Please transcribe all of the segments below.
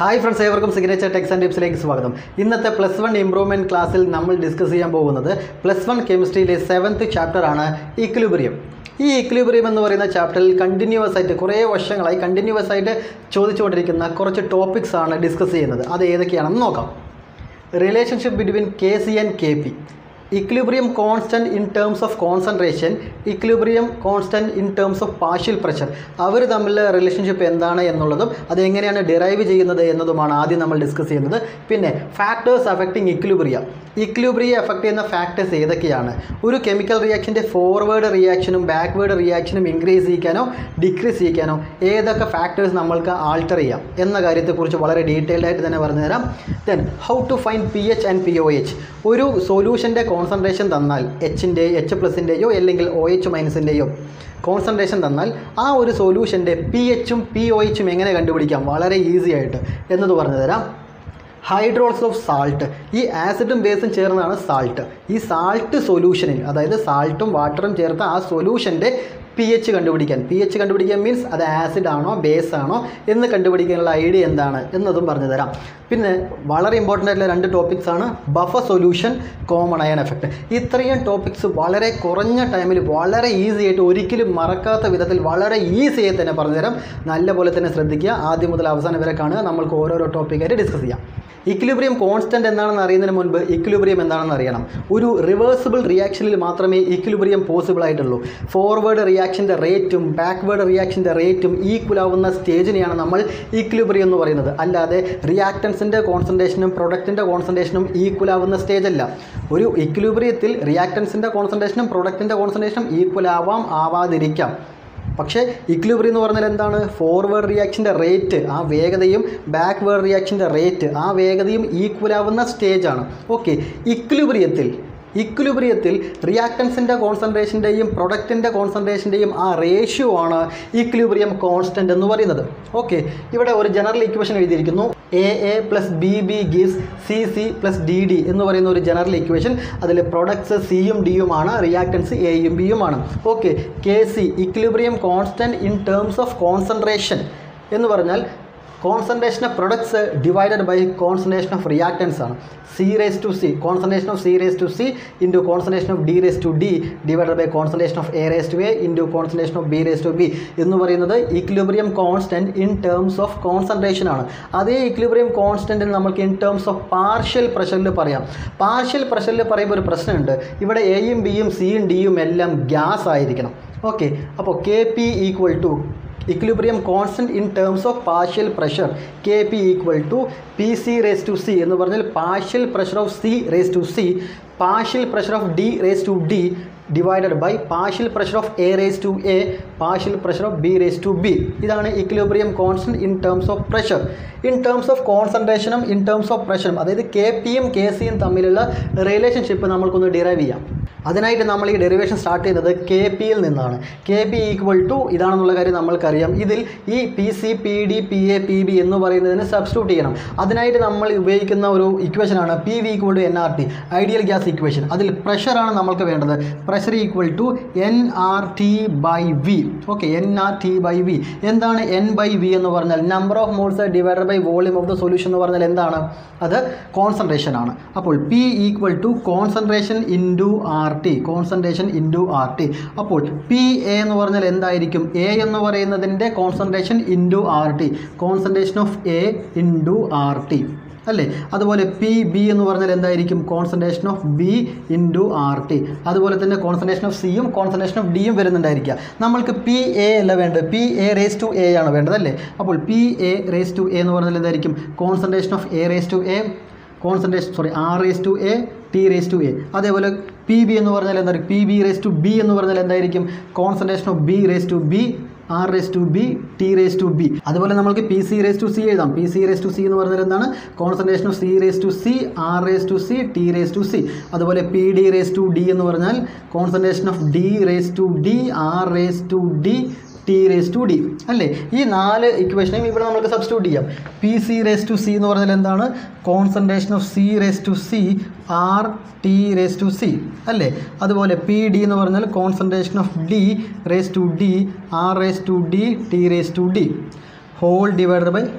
hi friends ഏവർക്കും signature techs and ടിപ്സിലേക്ക് സ്വാഗതം ഇന്നത്തെ പ്ലസ് വൺ ഇംപ്രൂവ്മെൻറ്റ് ക്ലാസ്സിൽ നമ്മൾ ഡിസ്കസ് ചെയ്യാൻ പോകുന്നത് പ്ലസ് വൺ കെമിസ്ട്രിയിലെ സെവൻത്ത് ചാപ്റ്ററാണ് ഇക്വിലിബ്രിയം ഈ ഇക്വിലിബ്രിയം എന്ന് പറയുന്ന ചാപ്റ്ററിൽ കണ്ടിന്യൂസ് ആയിട്ട് കുറേ വർഷങ്ങളായി കണ്ടിന്യൂസ് ആയിട്ട് ചോദിച്ചുകൊണ്ടിരിക്കുന്ന കുറച്ച് ടോപ്പിക്സ് ആണ് ഡിസ്കസ് ചെയ്യുന്നത് അത് ഏതൊക്കെയാണെന്ന് നോക്കാം relationship between K C and K P equilibrium constant in terms of concentration equilibrium constant in terms of partial pressure അവർ തമ്മിലുള്ള റിലേഷൻഷിപ്പ് എന്താണ് എന്നുള്ളതും അത് എങ്ങനെയാണ് ഡിറൈവ് ചെയ്യുന്നത് എന്നതുമാണ് ആദ്യം നമ്മൾ ഡിസ്കസ് ചെയ്യുന്നത് പിന്നെ ഫാക്ടേഴ്സ് അഫക്റ്റിംഗ് ഇക്വിലിബ്രിയ ഇക്വിലിബ്രിയെ അഫക്റ്റ് ചെയ്യുന്ന ഫാക്ടേഴ്സ് ഏതൊക്കെയാണ് ഒരു കെമിക്കൽ റിയാക്ഷൻ്റെ ഫോർവേഡ് റിയാക്ഷനും ബാക്ക്വേഡ് റിയാക്ഷനും ഇൻക്രീസ് ചെയ്യിക്കാനോ ഡിക്രീസ് ചെയ്യിക്കാനോ ഏതൊക്കെ ഫാക്ടേഴ്സ് നമ്മൾക്ക് ആൾട്ടർ ചെയ്യാം എന്ന കാര്യത്തെക്കുറിച്ച് വളരെ ഡീറ്റെയിൽഡ് ആയിട്ട് തന്നെ പറഞ്ഞു തരാം then how to find P H and P O H ഒരു സൊല്യൂഷൻ്റെ കോൺസെൻട്രേഷൻ തന്നാൽ എച്ചിൻ്റെ എച്ച് പ്ലസിൻ്റെയോ അല്ലെങ്കിൽ ഒ എച്ച് മൈനസിൻ്റെയോ കോൺസെൻട്രേഷൻ തന്നാൽ ആ ഒരു സൊല്യൂഷൻ്റെ പി എച്ചും പി ഒ എച്ചും എങ്ങനെ കണ്ടുപിടിക്കാം വളരെ ഈസി ആയിട്ട് എന്നത് പറഞ്ഞു തരാം ഹൈഡ്രോൾസ് ഓഫ് സാൾട്ട് ഈ ആസിഡും ബേസും ചേർന്നതാണ് സാൾട്ട് ഈ സാൾട്ട് സൊല്യൂഷനിൽ അതായത് സാൾട്ടും വാട്ടറും ചേർത്ത ആ സൊല്യൂഷൻ്റെ പി എച്ച് കണ്ടുപിടിക്കാൻ പി എച്ച് കണ്ടുപിടിക്കാൻ മീൻസ് അത് ആസിഡ് ആണോ ബേസ് ആണോ എന്ന് കണ്ടുപിടിക്കാനുള്ള ഐഡിയ എന്താണ് എന്നതും പറഞ്ഞു തരാം പിന്നെ വളരെ ഇമ്പോർട്ടൻ്റ് ആയിട്ടുള്ള രണ്ട് ടോപ്പിക്സ് ആണ് buffer solution common ion effect ഇത്രയും ടോപ്പിക്സ് വളരെ കുറഞ്ഞ ടൈമിൽ വളരെ ഈസി ആയിട്ട് ഒരിക്കലും മറക്കാത്ത വിധത്തിൽ വളരെ ഈസി ആയി തന്നെ പറഞ്ഞുതരാം നല്ലപോലെ തന്നെ ശ്രദ്ധിക്കുക ആദ്യം മുതൽ അവസാനം വരെ കാണുക നമ്മൾക്ക് ഓരോരോ ടോപ്പിക്കായിട്ട് ഡിസ്കസ് ചെയ്യാം ഇക്വിലിബ്രിയം കോൺസ്റ്റന്റ് എന്താണെന്ന് അറിയുന്നതിന് മുൻപ് ഇക്വിലിബ്രിയം എന്താണെന്ന് അറിയണം ഒരു റിവേഴ്സിബിൾ റിയാക്ഷനിൽ മാത്രമേ ഇക്വിലിബ്രിയം പോസിബിൾ ആയിട്ടുള്ളൂ ഫോർവേഡ് റിയാക്ഷൻ്റെ റേറ്റും ബാക്ക്വേഡ് റിയാക്ഷൻ്റെ റേറ്റും ഈക്വൽ ആവുന്ന സ്റ്റേജിനെയാണ് നമ്മൾ ഇക്വിലിബ്രിയം എന്ന് പറയുന്നത് അല്ലാതെ റിയാക്ടൻസിൻ്റെ കോൺസെൻട്രേഷനും പ്രൊഡക്റ്റിൻ്റെ കോൺസെൻട്രേഷനും ഈക്വൽ ആവുന്ന സ്റ്റേജ് അല്ല ഒരു ഇക്വിലിബ്രിയത്തിൽ റിയാക്ടൻസിൻ്റെ കോൺസെൻട്രേഷനും പ്രൊഡക്റ്റിൻ്റെ കോൺസെൻട്രേഷനും ഈക്വൽ ആവാം ആവാതിരിക്കാം പക്ഷേ ഇക്വിലിബ്രി എന്ന് പറഞ്ഞാൽ എന്താണ് ഫോർവേഡ് റിയാക്ഷൻ്റെ റേറ്റ് ആ വേഗതയും ബാക്ക്വേഡ് റിയാക്ഷൻ്റെ റേറ്റ് ആ വേഗതയും ഈക്വൽ ആവുന്ന സ്റ്റേജാണ് ഓക്കെ ഇക്വിലിബ്രിയത്തിൽ ഇക്വിലിബ്രിയത്തിൽ റിയാക്ടൻസിൻ്റെ കോൺസെൻട്രേഷൻ്റെയും പ്രൊഡക്റ്റിൻ്റെ കോൺസെൻട്രേഷൻ്റെയും ആ റേഷ്യോ ആണ് ഇക്വിലിബ്രിയം കോൺസ്റ്റൻ്റ് എന്ന് പറയുന്നത് ഓക്കെ ഇവിടെ ഒരു ജനറൽ ഇക്വേഷൻ എഴുതിയിരിക്കുന്നു A A plus B B gives C C plus D D എന്ന് പറയുന്ന ഒരു ജനറൽ ഇക്വേഷൻ അതിൽ പ്രൊഡക്ട്സ് സിയും ഡിയുമാണ് റിയാക്ടൻസ് എയും ബിയുമാണ് okay K C equilibrium constant in terms of concentration എന്ന് പറഞ്ഞാൽ concentration of products divided by concentration of reactants ആണ് C raise to C concentration of C raise to C into concentration of D raise to D divided by concentration of A raise to A into concentration of B raise to B എന്ന് പറയുന്നത് equilibrium constant in terms of concentration ആണ് അതേ equilibrium കോൺസ്റ്റൻറ്റിന് നമുക്ക് in terms of partial പ്രഷറിൽ പറയാം partial പ്രഷറിൽ പറയുമ്പോൾ ഒരു പ്രശ്നമുണ്ട് ഇവിടെ എയും ബിയും സിയും ഡിയും എല്ലാം ഗ്യാസ് ആയിരിക്കണം ഓക്കെ അപ്പോൾ K P equal to equilibrium constant in terms of partial pressure K P equal to P C raise to C എന്ന് പറഞ്ഞാൽ partial pressure of C raise to C partial pressure of D raise to D divided by partial pressure of A raise to A partial pressure of B raise to B ഇതാണ് equilibrium constant in terms of pressure in terms of കോൺസെൻട്രേഷനും in terms of പ്രഷറും അതായത് K പിയും K സിയും തമ്മിലുള്ള relationship നമ്മൾക്കൊന്ന് derive ചെയ്യാം അതിനായിട്ട് നമ്മൾ ഈ ഡെറിവേഷൻ സ്റ്റാർട്ട് ചെയ്യുന്നത് കെ പിയിൽ നിന്നാണ് കെ പി ഈക്വൽ ടു ഇതാണെന്നുള്ള കാര്യം നമ്മൾക്കറിയാം ഇതിൽ ഈ P C P D P A P B എന്ന് പറയുന്നതിന് സബ്സ്റ്റിറ്റ്യൂട്ട് ചെയ്യണം അതിനായിട്ട് നമ്മൾ ഉപയോഗിക്കുന്ന ഒരു ഇക്വേഷനാണ് P V equal to N R T ideal gas equation അതിൽ പ്രഷറാണ് നമ്മൾക്ക് വേണ്ടത് pressure equal to N R T by V okay N R T by V എന്താണ് എൻ ബൈ വി എന്ന് പറഞ്ഞാൽ number of moles divided by volume of the solution എന്ന് പറഞ്ഞാൽ എന്താണ് അത് കോൺസെൻട്രേഷൻ ആണ് അപ്പോൾ P equal to concentration into R T concentration into R T അപ്പോൾ പി എ എന്ന് പറഞ്ഞാൽ എന്തായിരിക്കും എ എന്ന് പറയുന്നതിൻ്റെ concentration into R T concentration of A into R T അല്ലേ അതുപോലെ പി ബി എന്ന് പറഞ്ഞാൽ എന്തായിരിക്കും concentration of B into R T അതുപോലെ തന്നെ കോൺസെൻട്രേഷൻ ഓഫ് സിയും കോൺസെൻട്രേഷൻ ഓഫ് ഡിയും വരുന്നുണ്ടായിരിക്കുക നമ്മൾക്ക് പി എ അല്ല വേണ്ടത് P A raise to A ആണ് വേണ്ടത് അല്ലേ അപ്പോൾ P A raise to A എന്ന് പറഞ്ഞാൽ എന്തായിരിക്കും concentration of A raise to A concentration sorry R raise to A T raise to A അതേപോലെ പി ബി എന്ന് പറഞ്ഞാൽ എന്തായിരിക്കും P B raise to B എന്ന് പറഞ്ഞാൽ എന്തായിരിക്കും concentration of B raise to B R raise to B T raise to B അതുപോലെ നമുക്ക് P C raise to C എഴുതാം P C raise to C എന്ന് പറഞ്ഞാൽ എന്താണ് concentration of C raise to C R raise to C T raise to C അതുപോലെ P D raise to D എന്ന് പറഞ്ഞാൽ concentration of D raise to D R raise to D T raise to D അല്ലേ ഈ നാല് ഇക്വേഷനെയും ഇവിടെ നമുക്ക് substitute ചെയ്യാം P C raise to C എന്ന് പറഞ്ഞാൽ എന്താണ് concentration of C raise to C R T raise to C അല്ലേ അതുപോലെ പി ഡി എന്ന് പറഞ്ഞാൽ concentration of D raise to D R raise to D T raise to D whole divided by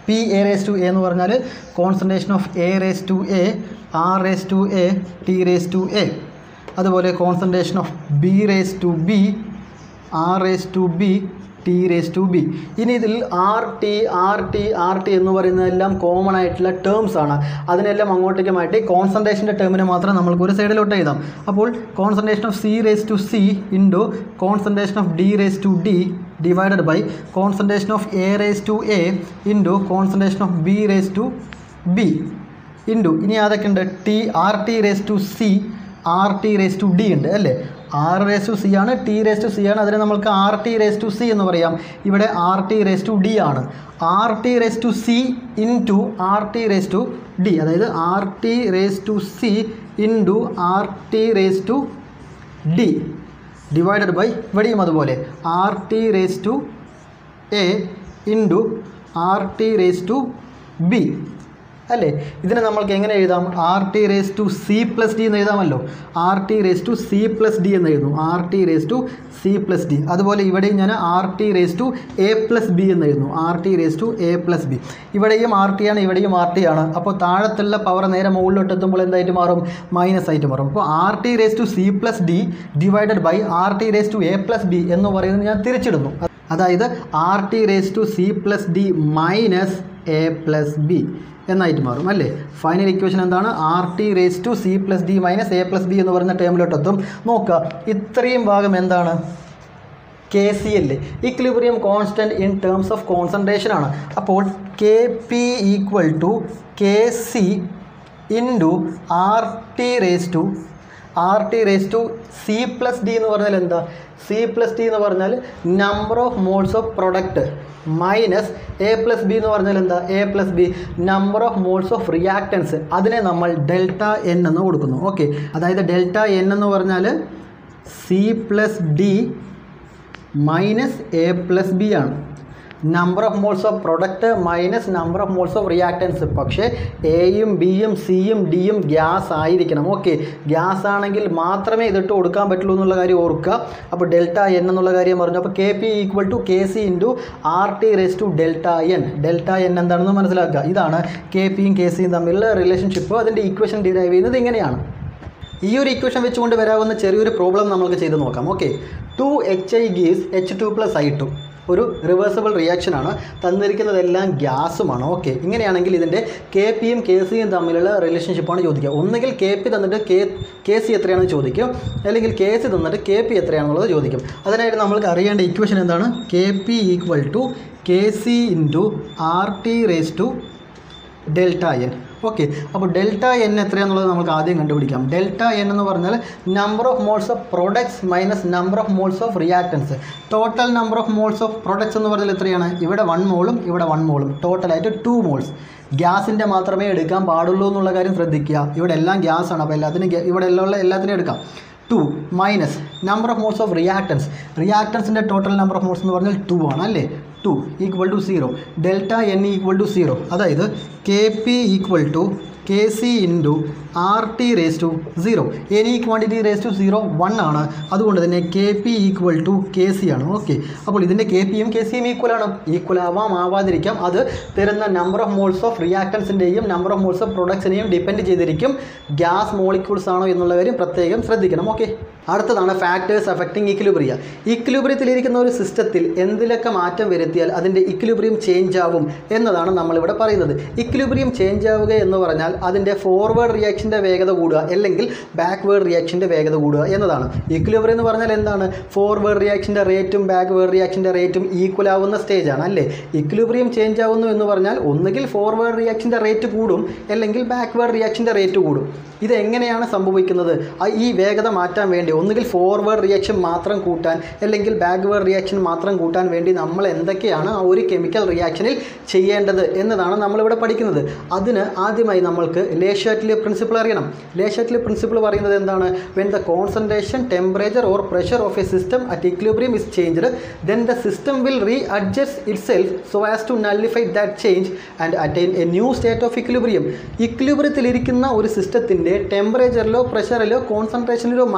P A raise to A എന്ന് പറഞ്ഞാൽ concentration of A raise to A R raise to A T raise to A അതുപോലെ concentration of B raise to B R raise to B T raise to B ഇനി ഇതിൽ R T R T R T എന്ന് പറയുന്നതെല്ലാം common ആയിട്ടുള്ള terms ആണ് അതിനെല്ലാം അങ്ങോട്ടേക്ക് മാറ്റി കോൺസെൻട്രേഷൻ്റെ ടേമിനെ മാത്രം നമ്മൾക്ക് ഒരു സൈഡിലോട്ട് എഴുതാം അപ്പോൾ concentration of C raise to C into concentration of D raise to D divided by concentration of A raise to A into concentration of B raise to B into ഇനി അതൊക്കെ ഉണ്ട് T R T raise to C R T raise to D ഉണ്ട് അല്ലേ R raise to C ആണ് T raise to C ആണ് അതിനെ നമുക്ക് R T raise to C എന്ന് പറയാം ഇവിടെ R T raise to D ആണ് R T raise to C into R T raise to D അതായത് R T raise to C into R T raise to D divided by ഇവിടെയും അതുപോലെ R T raise to A into R T raise to B അല്ലേ ഇതിനെ നമ്മൾക്ക് എങ്ങനെ എഴുതാം R T raise to C plus D എന്ന് എഴുതാമല്ലോ R T raise to C plus D എന്ന് എഴുതുന്നു R T raise to C plus D അതുപോലെ ഇവിടെയും ഞാൻ R T raise to A plus B എന്ന് എഴുതുന്നു R T raise to A plus B ഇവിടെയും ആർ ടി ആണ് ഇവിടെയും ആർ ടി ആണ് അപ്പോൾ താഴത്തുള്ള പവർ നേരെ മുകളിലോട്ട് എത്തുമ്പോൾ എന്തായിട്ട് മാറും മൈനസ് ആയിട്ട് മാറും അപ്പോൾ R T raise to C plus D divided by R T raise to A plus B എന്ന് പറയുന്നത് ഞാൻ തിരിച്ചിടുന്നു അതായത് R T raise to C plus D minus A plus B എന്നായിട്ട് മാറും അല്ലേ ഫൈനൽ ഇക്വേഷൻ എന്താണ് R T raise to C plus D minus A plus B എന്ന് പറയുന്ന ടേമിലോട്ട് എത്തും നോക്കുക ഇത്രയും ഭാഗം എന്താണ് കെ സി അല്ലേ equilibrium constant in terms of concentration ആണ് അപ്പോൾ K P equal to K C into R T raise to R T raise to C plus D എന്ന് പറഞ്ഞാൽ എന്താ സി പ്ലസ് ഡി എന്ന് പറഞ്ഞാൽ number of moles of product minus A plus B എന്ന് പറഞ്ഞാൽ എന്താ A plus B number of moles of reactants അതിനെ നമ്മൾ ഡെൽറ്റ എൻ എന്ന് കൊടുക്കുന്നു ഓക്കെ അതായത് ഡെൽറ്റ എൻ എന്ന് പറഞ്ഞാൽ C plus D minus A plus B ആണ് number of moles of product minus number of moles of reactants പക്ഷേ എയും ബിയും സിയും ഡിയും ഗ്യാസ് ആയിരിക്കണം ഓക്കെ ഗ്യാസ് ആണെങ്കിൽ മാത്രമേ ഇതിട്ട് കൊടുക്കാൻ പറ്റുള്ളൂ എന്നുള്ള കാര്യം ഓർക്കുക അപ്പോൾ ഡെൽറ്റ എൻ എന്നുള്ള കാര്യം പറഞ്ഞു അപ്പോൾ K P equal to K C into R T raise to delta N delta N എന്താണെന്ന് മനസ്സിലാക്കുക ഇതാണ് കെ പിയും കെ സിയും തമ്മിലുള്ള റിലേഷൻഷിപ്പ് അതിൻ്റെ ഇക്വേഷൻ ഡിറൈവ് ചെയ്യുന്നത് ഇങ്ങനെയാണ് ഈ ഒരു ഇക്വേഷൻ വെച്ചുകൊണ്ട് വരാവുന്ന ചെറിയൊരു പ്രോബ്ലം നമുക്ക് ചെയ്ത് നോക്കാം okay two H I gives H two plus I two ഒരു റിവേഴ്സബിൾ റിയാക്ഷൻ ആണ് തന്നിരിക്കുന്നതെല്ലാം ഗ്യാസുമാണ് ഓക്കെ ഇങ്ങനെയാണെങ്കിൽ ഇതിൻ്റെ കെ പിയും കെ സിയും തമ്മിലുള്ള റിലേഷൻഷിപ്പാണ് ചോദിക്കുക ഒന്നുകിൽ കെ പി തന്നിട്ട് കെ കെ സി എത്രയാണെന്ന് ചോദിക്കും അല്ലെങ്കിൽ കെ സി തന്നിട്ട് കെ പി എത്രയാണെന്നുള്ളത് ചോദിക്കും അതിനായിട്ട് നമ്മൾക്ക് അറിയേണ്ട ഇക്വേഷൻ എന്താണ് K P equal to K C into R T raise to delta N okay അപ്പോൾ ഡെൽറ്റ എൻ എത്രയാണെന്നുള്ളത് നമുക്ക് ആദ്യം കണ്ടുപിടിക്കാം ഡെൽറ്റ എൻ എന്ന് പറഞ്ഞാൽ number of moles of products minus number of moles of reactants total number of moles of products എന്ന് പറഞ്ഞാൽ എത്രയാണ് ഇവിടെ വൺ മോളും ഇവിടെ വൺ മോളും ടോട്ടലായിട്ട് ടു മോൾസ് ഗ്യാസിൻ്റെ മാത്രമേ എടുക്കാൻ പാടുള്ളൂ എന്നുള്ള കാര്യം ശ്രദ്ധിക്കുക ഇവിടെ എല്ലാം ഗ്യാസ് ആണ് അപ്പോൾ എല്ലാത്തിനും ഗ്യാ- ഇവിടെ എല്ലാം ഉള്ള എല്ലാത്തിനും എടുക്കാം two minus number of moles of reactants റിയാക്ടൻസിൻ്റെ ടോട്ടൽ നമ്പർ ഓഫ് മോൾസ് എന്ന് പറഞ്ഞാൽ ടു ആണ് അല്ലേ two equal to zero delta N equal to zero അതായത് K P equal to K C into R T raise to zero any quantity raise to zero one ആണ് അതുകൊണ്ട് തന്നെ K P equal to K C ആണ് okay അപ്പോൾ ഇതിൻ്റെ K പിയും K സിയും equal ആണ് ഈക്വൽ ആവാം ആവാതിരിക്കാം അത് തരുന്ന നമ്പർ ഓഫ് മോൾസ് ഓഫ് റിയാക്ടൻസിൻ്റെയും നമ്പർ ഓഫ് മോൾസ് ഓഫ് പ്രൊഡക്ട്സിനെയും ഡിപ്പെൻഡ് ചെയ്തിരിക്കും ഗ്യാസ് മോളിക്യൂൾസ് ആണോ എന്നുള്ള കാര്യം പ്രത്യേകം ശ്രദ്ധിക്കണം ഓക്കെ അടുത്തതാണ് ഫാക്ടേഴ്സ് അഫക്റ്റിംഗ് ഇക്വിലിബ്രിയ ഇക്വിലിബ്രിയത്തിലിരിക്കുന്ന ഒരു സിസ്റ്റത്തിൽ എന്തിലൊക്കെ മാറ്റം വരുത്തിയാൽ അതിൻ്റെ ഇക്വിലിബ്രിയം ചേഞ്ച് ആവും എന്നതാണ് നമ്മളിവിടെ പറയുന്നത് ഇക്വിലിബ്രിയം ചേഞ്ച് ആവുക എന്ന് പറഞ്ഞാൽ അതിൻ്റെ ഫോർവേഡ് റിയാക്ഷൻ്റെ വേഗത കൂടുക അല്ലെങ്കിൽ ബാക്ക്വേർഡ് റിയാക്ഷൻ്റെ വേഗത കൂടുക എന്നതാണ് ഇക്വിലിബ്രിയം എന്ന് പറഞ്ഞാൽ എന്താണ് ഫോർവേഡ് റിയാക്ഷൻ്റെ റേറ്റും ബാക്ക്വേർഡ് റിയാക്ഷൻ്റെ റേറ്റും ഈക്വൽ ആവുന്ന സ്റ്റേജാണ് അല്ലേ ഇക്വിലിബ്രിയം ചേഞ്ച് ആവുന്നു എന്ന് പറഞ്ഞാൽ ഒന്നുകിൽ ഫോർവേഡ് റിയാക്ഷൻ്റെ റേറ്റ് കൂടും അല്ലെങ്കിൽ ബാക്ക്വേർഡ് റിയാക്ഷൻ്റെ റേറ്റ് കൂടും ഇത് എങ്ങനെയാണ് സംഭവിക്കുന്നത് ആ ഈ വേഗത മാറ്റാൻ വേണ്ടി ഒന്നുകിൽ ഫോർവേഡ് റിയാക്ഷൻ മാത്രം കൂട്ടാൻ അല്ലെങ്കിൽ ബാക്ക്വേർഡ് റിയാക്ഷൻ മാത്രം കൂട്ടാൻ വേണ്ടി നമ്മൾ എന്തൊക്കെയാണ് ആ ഒരു കെമിക്കൽ റിയാക്ഷനിൽ ചെയ്യേണ്ടത് എന്നതാണ് നമ്മളിവിടെ പഠിക്കുന്നത് അതിന് ആദ്യമായി നമ്മൾക്ക് ലേഷാറ്റിലെ പ്രിൻസിപ്പിൾ അറിയണം ലേഷാറ്റിലെ പ്രിൻസിപ്പിൾ പറയുന്നത് എന്താണ് when the concentration temperature or pressure of a system at equilibrium is changed then the system will readjust itself so as to nullify that change and attain a new state of equilibrium ഇക്വിലിബ്രിയത്തിലിരിക്കുന്ന ഒരു സിസ്റ്റത്തിൻ്റെ ടെമ്പറേച്ചറിലോ പ്രഷറിലോ കോൺസെൻട്രേഷനിലോ മാറ്റം വരുത്തി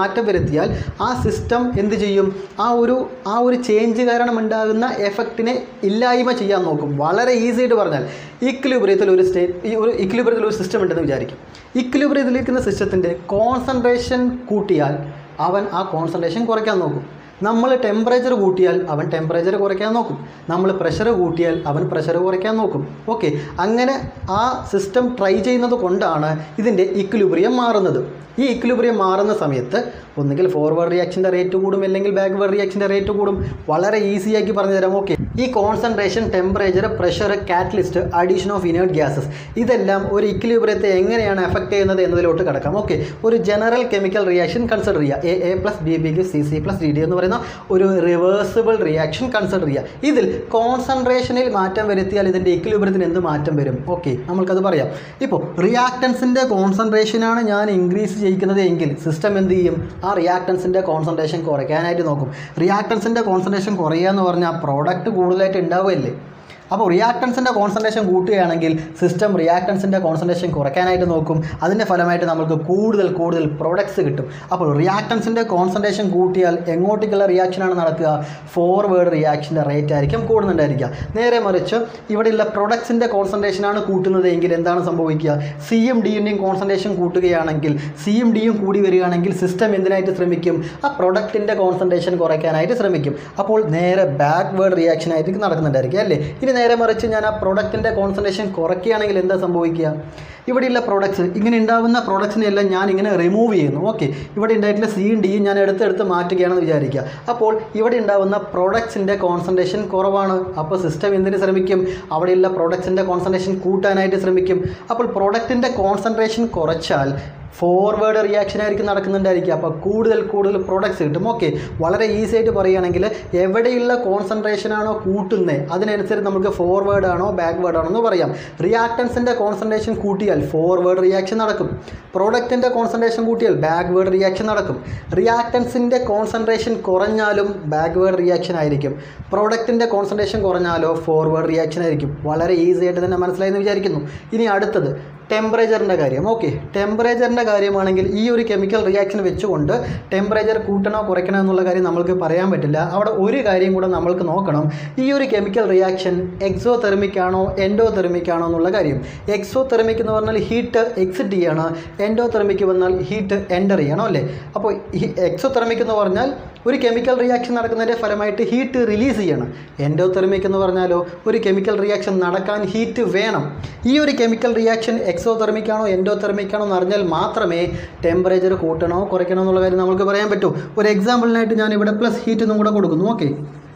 വരുത്തിയാൽ ആ system എന്ത് ചെയ്യും ആ ഒരു ആ ഒരു ചേഞ്ച് കാരണം ഉണ്ടാകുന്ന എഫക്റ്റിനെ ഇല്ലായ്മ ചെയ്യാൻ നോക്കും വളരെ ഈസി ആയിട്ട് പറഞ്ഞാൽ ഇക്ലിബ്രിയത്തിൽ ഒരു സ്റ്റേറ്റ് ഈ ഒരു ഇക്ലിബ്രിയത്തിൽ ഒരു സിസ്റ്റം ഉണ്ടെന്ന് വിചാരിക്കും ഇക്ലിബ്രിയത്തിലിരിക്കുന്ന സിസ്റ്റത്തിൻ്റെ കോൺസെൻട്രേഷൻ കൂട്ടിയാൽ അവൻ ആ കോൺസെൻട്രേഷൻ കുറയ്ക്കാൻ നോക്കും നമ്മൾ ടെമ്പറേച്ചർ കൂട്ടിയാൽ അവൻ ടെമ്പറേച്ചർ കുറയ്ക്കാൻ നോക്കും നമ്മൾ പ്രഷർ കൂട്ടിയാൽ അവൻ പ്രഷർ കുറയ്ക്കാൻ നോക്കും ഓക്കെ അങ്ങനെ ആ സിസ്റ്റം ട്രൈ ചെയ്യുന്നത് കൊണ്ടാണ് ഇതിൻ്റെ ഇക്വിലിബ്രിയം മാറുന്നത് ഈ ഇക്വിലിബ്രിയം മാറുന്ന സമയത്ത് ഒന്നുകിൽ ഫോർവേഡ് റിയാക്ഷൻ്റെ റേറ്റ് കൂടും അല്ലെങ്കിൽ ബാക്ക്വേർഡ് റിയാക്ഷൻ്റെ റേറ്റ് കൂടും വളരെ ഈസി ആക്കി പറഞ്ഞു തരാം ഓക്കെ ഈ concentration temperature pressure catalyst addition of inert gases ഇതെല്ലാം ഒരു ഇക്വിലിബ്രിയത്തെ എങ്ങനെയാണ് എഫക്ട് ചെയ്യുന്നത് എന്നതിലോട്ട് കിടക്കാം ഓക്കെ ഒരു ജനറൽ കെമിക്കൽ റിയാക്ഷൻ കൺസിഡർ ചെയ്യുക എ എ പ്ലസ് ബി ബിക്ക് C C plus D D എന്ന് പറയുന്ന ഒരു റിവേഴ്സിബിൾ റിയാക്ഷൻ കൺസിഡർ ചെയ്യുക ഇതിൽ കോൺസെൻട്രേഷനിൽ മാറ്റം വരുത്തിയാൽ ഇതിൻ്റെ ഇക്വിലിബ്രിയത്തിന് എന്ത് മാറ്റം വരും ഓക്കെ നമ്മൾക്കത് പറയാം ഇപ്പോൾ റിയാക്ടൻസിൻ്റെ കോൺസെൻട്രേഷനാണ് ഞാൻ ഇൻക്രീസ് ചെയ്യിക്കുന്നത് എങ്കിൽ സിസ്റ്റം എന്ത് ചെയ്യും ആ റിയാക്ടൻസിൻ്റെ കോൺസെൻട്രേഷൻ കുറയ്ക്കാനായിട്ട് നോക്കും റിയാക്ടൻസിൻ്റെ കോൺസെൻട്രേഷൻ കുറയുക എന്ന് പറഞ്ഞാൽ പ്രോഡക്റ്റ് കൂടുതലായിട്ട് ഉണ്ടാവുമല്ലേ അപ്പോൾ റിയാക്ടൻസിൻ്റെ കോൺസെൻട്രേഷൻ കൂട്ടുകയാണെങ്കിൽ സിസ്റ്റം റിയാക്ടൻസിൻ്റെ കോൺസെൻട്രേഷൻ കുറയ്ക്കാനായിട്ട് നോക്കും അതിൻ്റെ ഫലമായിട്ട് നമുക്ക് കൂടുതൽ കൂടുതൽ പ്രോഡക്ട്സ് കിട്ടും അപ്പോൾ റിയാക്ടൻസിൻ്റെ കോൺസെൻട്രേഷൻ കൂട്ടിയാൽ എങ്ങോട്ടേക്കുള്ള റിയാക്ഷനാണ് നടക്കുക ഫോർവേഡ് റിയാക്ഷൻ്റെ റേറ്റ് ആയിരിക്കും കൂടുന്നുണ്ടായിരിക്കുക നേരെ മറിച്ച് ഇവിടെയുള്ള പ്രൊഡക്ട്സിൻ്റെ കോൺസെൻട്രേഷനാണ് കൂട്ടുന്നത് എങ്കിൽ എന്താണ് സംഭവിക്കുക സിയും ഡിയുടെയും കോൺസെൻട്രേഷൻ കൂട്ടുകയാണെങ്കിൽ സിയും ഡിയും കൂടി വരികയാണെങ്കിൽ സിസ്റ്റം എന്തിനായിട്ട് ശ്രമിക്കും ആ പ്രൊഡക്റ്റിൻ്റെ കോൺസെൻട്രേഷൻ കുറയ്ക്കാനായിട്ട് ശ്രമിക്കും അപ്പോൾ നേരെ ബാക്ക്വേർഡ് റിയാക്ഷൻ ആയിട്ട് നടക്കുന്നുണ്ടായിരിക്കും അല്ലേ ഇനി നേരെ മറിച്ച് ഞാൻ ആ പ്രൊഡക്റ്റിൻ്റെ കോൺസെൻട്രേഷൻ കുറയ്ക്കുകയാണെങ്കിൽ എന്താ സംഭവിക്കുക ഇവിടെയുള്ള പ്രോഡക്ട്സ് ഇങ്ങനെ ഉണ്ടാകുന്ന പ്രോഡക്ട്സിനെ എല്ലാം ഞാൻ ഇങ്ങനെ റിമൂവ് ചെയ്യുന്നു ഓക്കെ ഇവിടെ ഉണ്ടായിട്ടുള്ള സിയും ഡിയും ഞാൻ എടുത്തെടുത്ത് മാറ്റുകയാണെന്ന് വിചാരിക്കുക അപ്പോൾ ഇവിടെ ഉണ്ടാകുന്ന പ്രോഡക്ട്സിൻ്റെ കോൺസെൻട്രേഷൻ കുറവാണ് അപ്പോൾ സിസ്റ്റം എന്തിന് ശ്രമിക്കും അവിടെയുള്ള പ്രോഡക്ട്സിൻ്റെ കോൺസെൻട്രേഷൻ കൂട്ടാനായിട്ട് ശ്രമിക്കും അപ്പോൾ പ്രോഡക്റ്റിൻ്റെ കോൺസെൻട്രേഷൻ കുറച്ചാൽ ഫോർവേഡ് റിയാക്ഷൻ ആയിരിക്കും നടക്കുന്നുണ്ടായിരിക്കുക അപ്പോൾ കൂടുതൽ കൂടുതൽ പ്രോഡക്ട്സ് കിട്ടും ഓക്കെ വളരെ ഈസി ആയിട്ട് പറയുകയാണെങ്കിൽ എവിടെയുള്ള കോൺസെൻട്രേഷൻ ആണോ കൂട്ടുന്നത് അതിനനുസരിച്ച് നമുക്ക് ഫോർവേഡ് ആണോ ബാക്ക്വേർഡ് ആണോ എന്ന് പറയാം റിയാക്ടൻസിൻ്റെ കോൺസെൻട്രേഷൻ കൂട്ടിയാൽ ഫോർവേഡ് റിയാക്ഷൻ നടക്കും പ്രോഡക്റ്റിൻ്റെ കോൺസെൻട്രേഷൻ കൂട്ടിയാൽ ബാക്ക്വേർഡ് റിയാക്ഷൻ നടക്കും റിയാക്ടൻസിൻ്റെ കോൺസെൻട്രേഷൻ കുറഞ്ഞാലും ബാക്ക്വേർഡ് റിയാക്ഷൻ ആയിരിക്കും പ്രോഡക്റ്റിൻ്റെ കോൺസെൻട്രേഷൻ കുറഞ്ഞാലോ ഫോർവേഡ് റിയാക്ഷൻ ആയിരിക്കും വളരെ ഈസി ആയിട്ട് തന്നെ മനസ്സിലായെന്ന് വിചാരിക്കുന്നു ഇനി അടുത്തത് ടെമ്പറേച്ചറിൻ്റെ കാര്യം ഓക്കെ ടെമ്പറേച്ചറിൻ്റെ കാര്യമാണെങ്കിൽ ഈ ഒരു കെമിക്കൽ റിയാക്ഷൻ വെച്ചുകൊണ്ട് ടെമ്പറേച്ചർ കൂട്ടണോ കുറയ്ക്കണോ എന്നുള്ള കാര്യം നമ്മൾക്ക് പറയാൻ പറ്റില്ല അവിടെ ഒരു കാര്യം കൂടെ നമ്മൾക്ക് നോക്കണം ഈ ഒരു കെമിക്കൽ റിയാക്ഷൻ എക്സോ തെർമിക് ആണോ എൻഡോ തെർമിക് ആണോ എന്നുള്ള കാര്യം എക്സോ തെർമിക് എന്ന് പറഞ്ഞാൽ ഹീറ്റ് എക്സിറ്റ് ചെയ്യണം എൻഡോ തെർമിക് വന്നാൽ ഹീറ്റ് എൻ്റർ ചെയ്യണം അല്ലേ അപ്പോൾ ഈ എക്സോ തെർമിക് എന്ന് പറഞ്ഞാൽ ഒരു കെമിക്കൽ റിയാക്ഷൻ നടക്കുന്നതിൻ്റെ ഫലമായിട്ട് ഹീറ്റ് റിലീസ് ചെയ്യണം എൻഡോ തെർമിക് എന്ന് പറഞ്ഞാലോ ഒരു കെമിക്കൽ റിയാക്ഷൻ നടക്കാൻ ഹീറ്റ് വേണം ഈ ഒരു കെമിക്കൽ റിയാക്ഷൻ എക്സോ തെർമിക് ആണോ എൻഡോ തെർമിക് ആണോ എന്ന് അറിഞ്ഞാൽ മാത്രമേ ടെമ്പറേച്ചർ കൂട്ടണോ കുറയ്ക്കണോ എന്നുള്ള കാര്യം നമുക്ക് പറയാൻ പറ്റൂ ഒരു എക്സാമ്പിളിനായിട്ട് ഞാൻ ഇവിടെ പ്ലസ് ഹീറ്റ് എന്നും കൂടെ കൊടുക്കുന്നു ഓക്കെ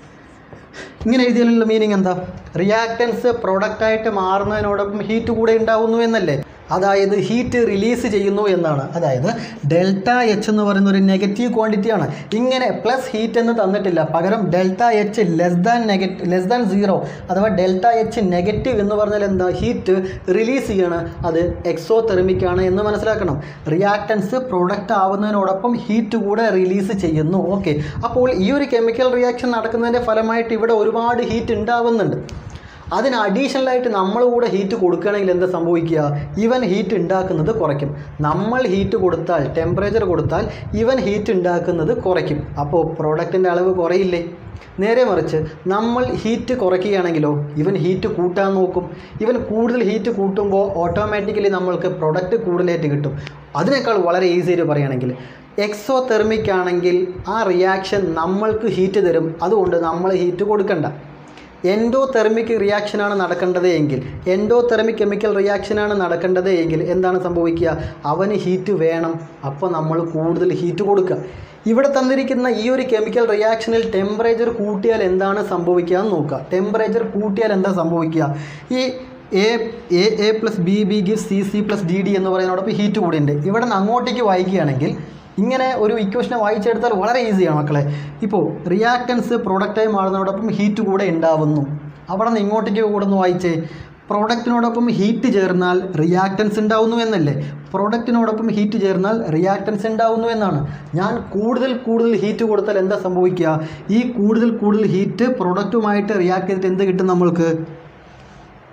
ഇങ്ങനെ എഴുതിയാലുള്ള മീനിങ് എന്താ റിയാക്റ്റൻസ് പ്രൊഡക്റ്റായിട്ട് മാറുന്നതിനോടൊപ്പം ഹീറ്റ് കൂടെ ഉണ്ടാവുന്നു എന്നല്ലേ അതായത് ഹീറ്റ് റിലീസ് ചെയ്യുന്നു എന്നാണ് അതായത് ഡെൽറ്റ എച്ച് എന്ന് പറയുന്ന ഒരു നെഗറ്റീവ് ക്വാണ്ടിറ്റിയാണ് ഇങ്ങനെ പ്ലസ് ഹീറ്റ് എന്ന് തന്നിട്ടില്ല പകരം delta H less than negative less than zero അഥവാ ഡെൽറ്റ എച്ച് നെഗറ്റീവ് എന്ന് പറഞ്ഞാൽ എന്താ ഹീറ്റ് റിലീസ് ചെയ്യണം അത് എക്സോ തെർമിക്കാണ് എന്ന് മനസ്സിലാക്കണം റിയാക്റ്റൻസ് പ്രൊഡക്റ്റ് ആവുന്നതിനോടൊപ്പം ഹീറ്റ് കൂടെ റിലീസ് ചെയ്യുന്നു ഓക്കെ അപ്പോൾ ഈ ഒരു കെമിക്കൽ റിയാക്ഷൻ നടക്കുന്നതിൻ്റെ ഫലമായിട്ട് ഇവിടെ ഒരുപാട് ഹീറ്റ് ഉണ്ടാവുന്നുണ്ട് അതിന് അഡീഷണലായിട്ട് നമ്മൾ കൂടെ ഹീറ്റ് കൊടുക്കുകയാണെങ്കിൽ എന്താ സംഭവിക്കുക ഇവൻ ഹീറ്റ് ഉണ്ടാക്കുന്നത് കുറയ്ക്കും നമ്മൾ ഹീറ്റ് കൊടുത്താൽ ടെമ്പറേച്ചർ കൊടുത്താൽ ഇവൻ ഹീറ്റ് ഉണ്ടാക്കുന്നത് കുറയ്ക്കും അപ്പോൾ പ്രോഡക്റ്റിൻ്റെ അളവ് കുറയില്ലേ നേരെ മറിച്ച് നമ്മൾ ഹീറ്റ് കുറയ്ക്കുകയാണെങ്കിലോ ഇവൻ ഹീറ്റ് കൂട്ടാൻ നോക്കും ഇവൻ കൂടുതൽ ഹീറ്റ് കൂട്ടുമ്പോൾ ഓട്ടോമാറ്റിക്കലി നമ്മൾക്ക് പ്രൊഡക്റ്റ് കൂടുതലായിട്ട് കിട്ടും അതിനേക്കാൾ വളരെ ഈസി ആയിട്ട് പറയുകയാണെങ്കിൽ എക്സോ തെർമിക് ആണെങ്കിൽ ആ റിയാക്ഷൻ നമ്മൾക്ക് ഹീറ്റ് തരും അതുകൊണ്ട് നമ്മൾ ഹീറ്റ് കൊടുക്കണ്ട എൻഡോ തെർമിക് റിയാക്ഷനാണ് നടക്കേണ്ടത് എങ്കിൽ എൻഡോ തെർമിക് കെമിക്കൽ റിയാക്ഷനാണ് നടക്കേണ്ടത് എങ്കിൽ എന്താണ് സംഭവിക്കുക അവന് ഹീറ്റ് വേണം അപ്പോൾ നമ്മൾ കൂടുതൽ ഹീറ്റ് കൊടുക്കുക ഇവിടെ തന്നിരിക്കുന്ന ഈ ഒരു കെമിക്കൽ റിയാക്ഷനിൽ ടെമ്പറേച്ചർ കൂട്ടിയാൽ എന്താണ് സംഭവിക്കുക എന്ന് നോക്കുക ടെമ്പറേച്ചർ കൂട്ടിയാൽ എന്താ സംഭവിക്കുക ഈ A A A plus B B give C C plus D D എന്ന് പറയുന്നതോടൊപ്പം ഹീറ്റ് കൂടിയുണ്ട് ഇവിടെ നിന്ന് അങ്ങോട്ടേക്ക് വായിക്കുകയാണെങ്കിൽ ഇങ്ങനെ ഒരു ഇക്വേഷനെ വായിച്ചെടുത്താൽ വളരെ ഈസിയാണ് മക്കളെ ഇപ്പോൾ റിയാക്റ്റൻസ് പ്രോഡക്റ്റായി മാറുന്നതോടൊപ്പം ഹീറ്റ് കൂടെ ഉണ്ടാവുന്നു അവിടെ നിന്ന് ഇങ്ങോട്ടേക്ക് കൂടെ ഒന്ന് വായിച്ചേ പ്രോഡക്റ്റിനോടൊപ്പം ഹീറ്റ് ചേർന്നാൽ റിയാക്റ്റൻസ് ഉണ്ടാവുന്നു എന്നല്ലേ പ്രോഡക്റ്റിനോടൊപ്പം ഹീറ്റ് ചേർന്നാൽ റിയാക്റ്റൻസ് ഉണ്ടാവുന്നു എന്നാണ് ഞാൻ കൂടുതൽ കൂടുതൽ ഹീറ്റ് കൊടുത്താൽ എന്താ സംഭവിക്കുക ഈ കൂടുതൽ കൂടുതൽ ഹീറ്റ് പ്രൊഡക്റ്റുമായിട്ട് റിയാക്ട് ചെയ്തിട്ട് എന്ത് കിട്ടും നമ്മൾക്ക്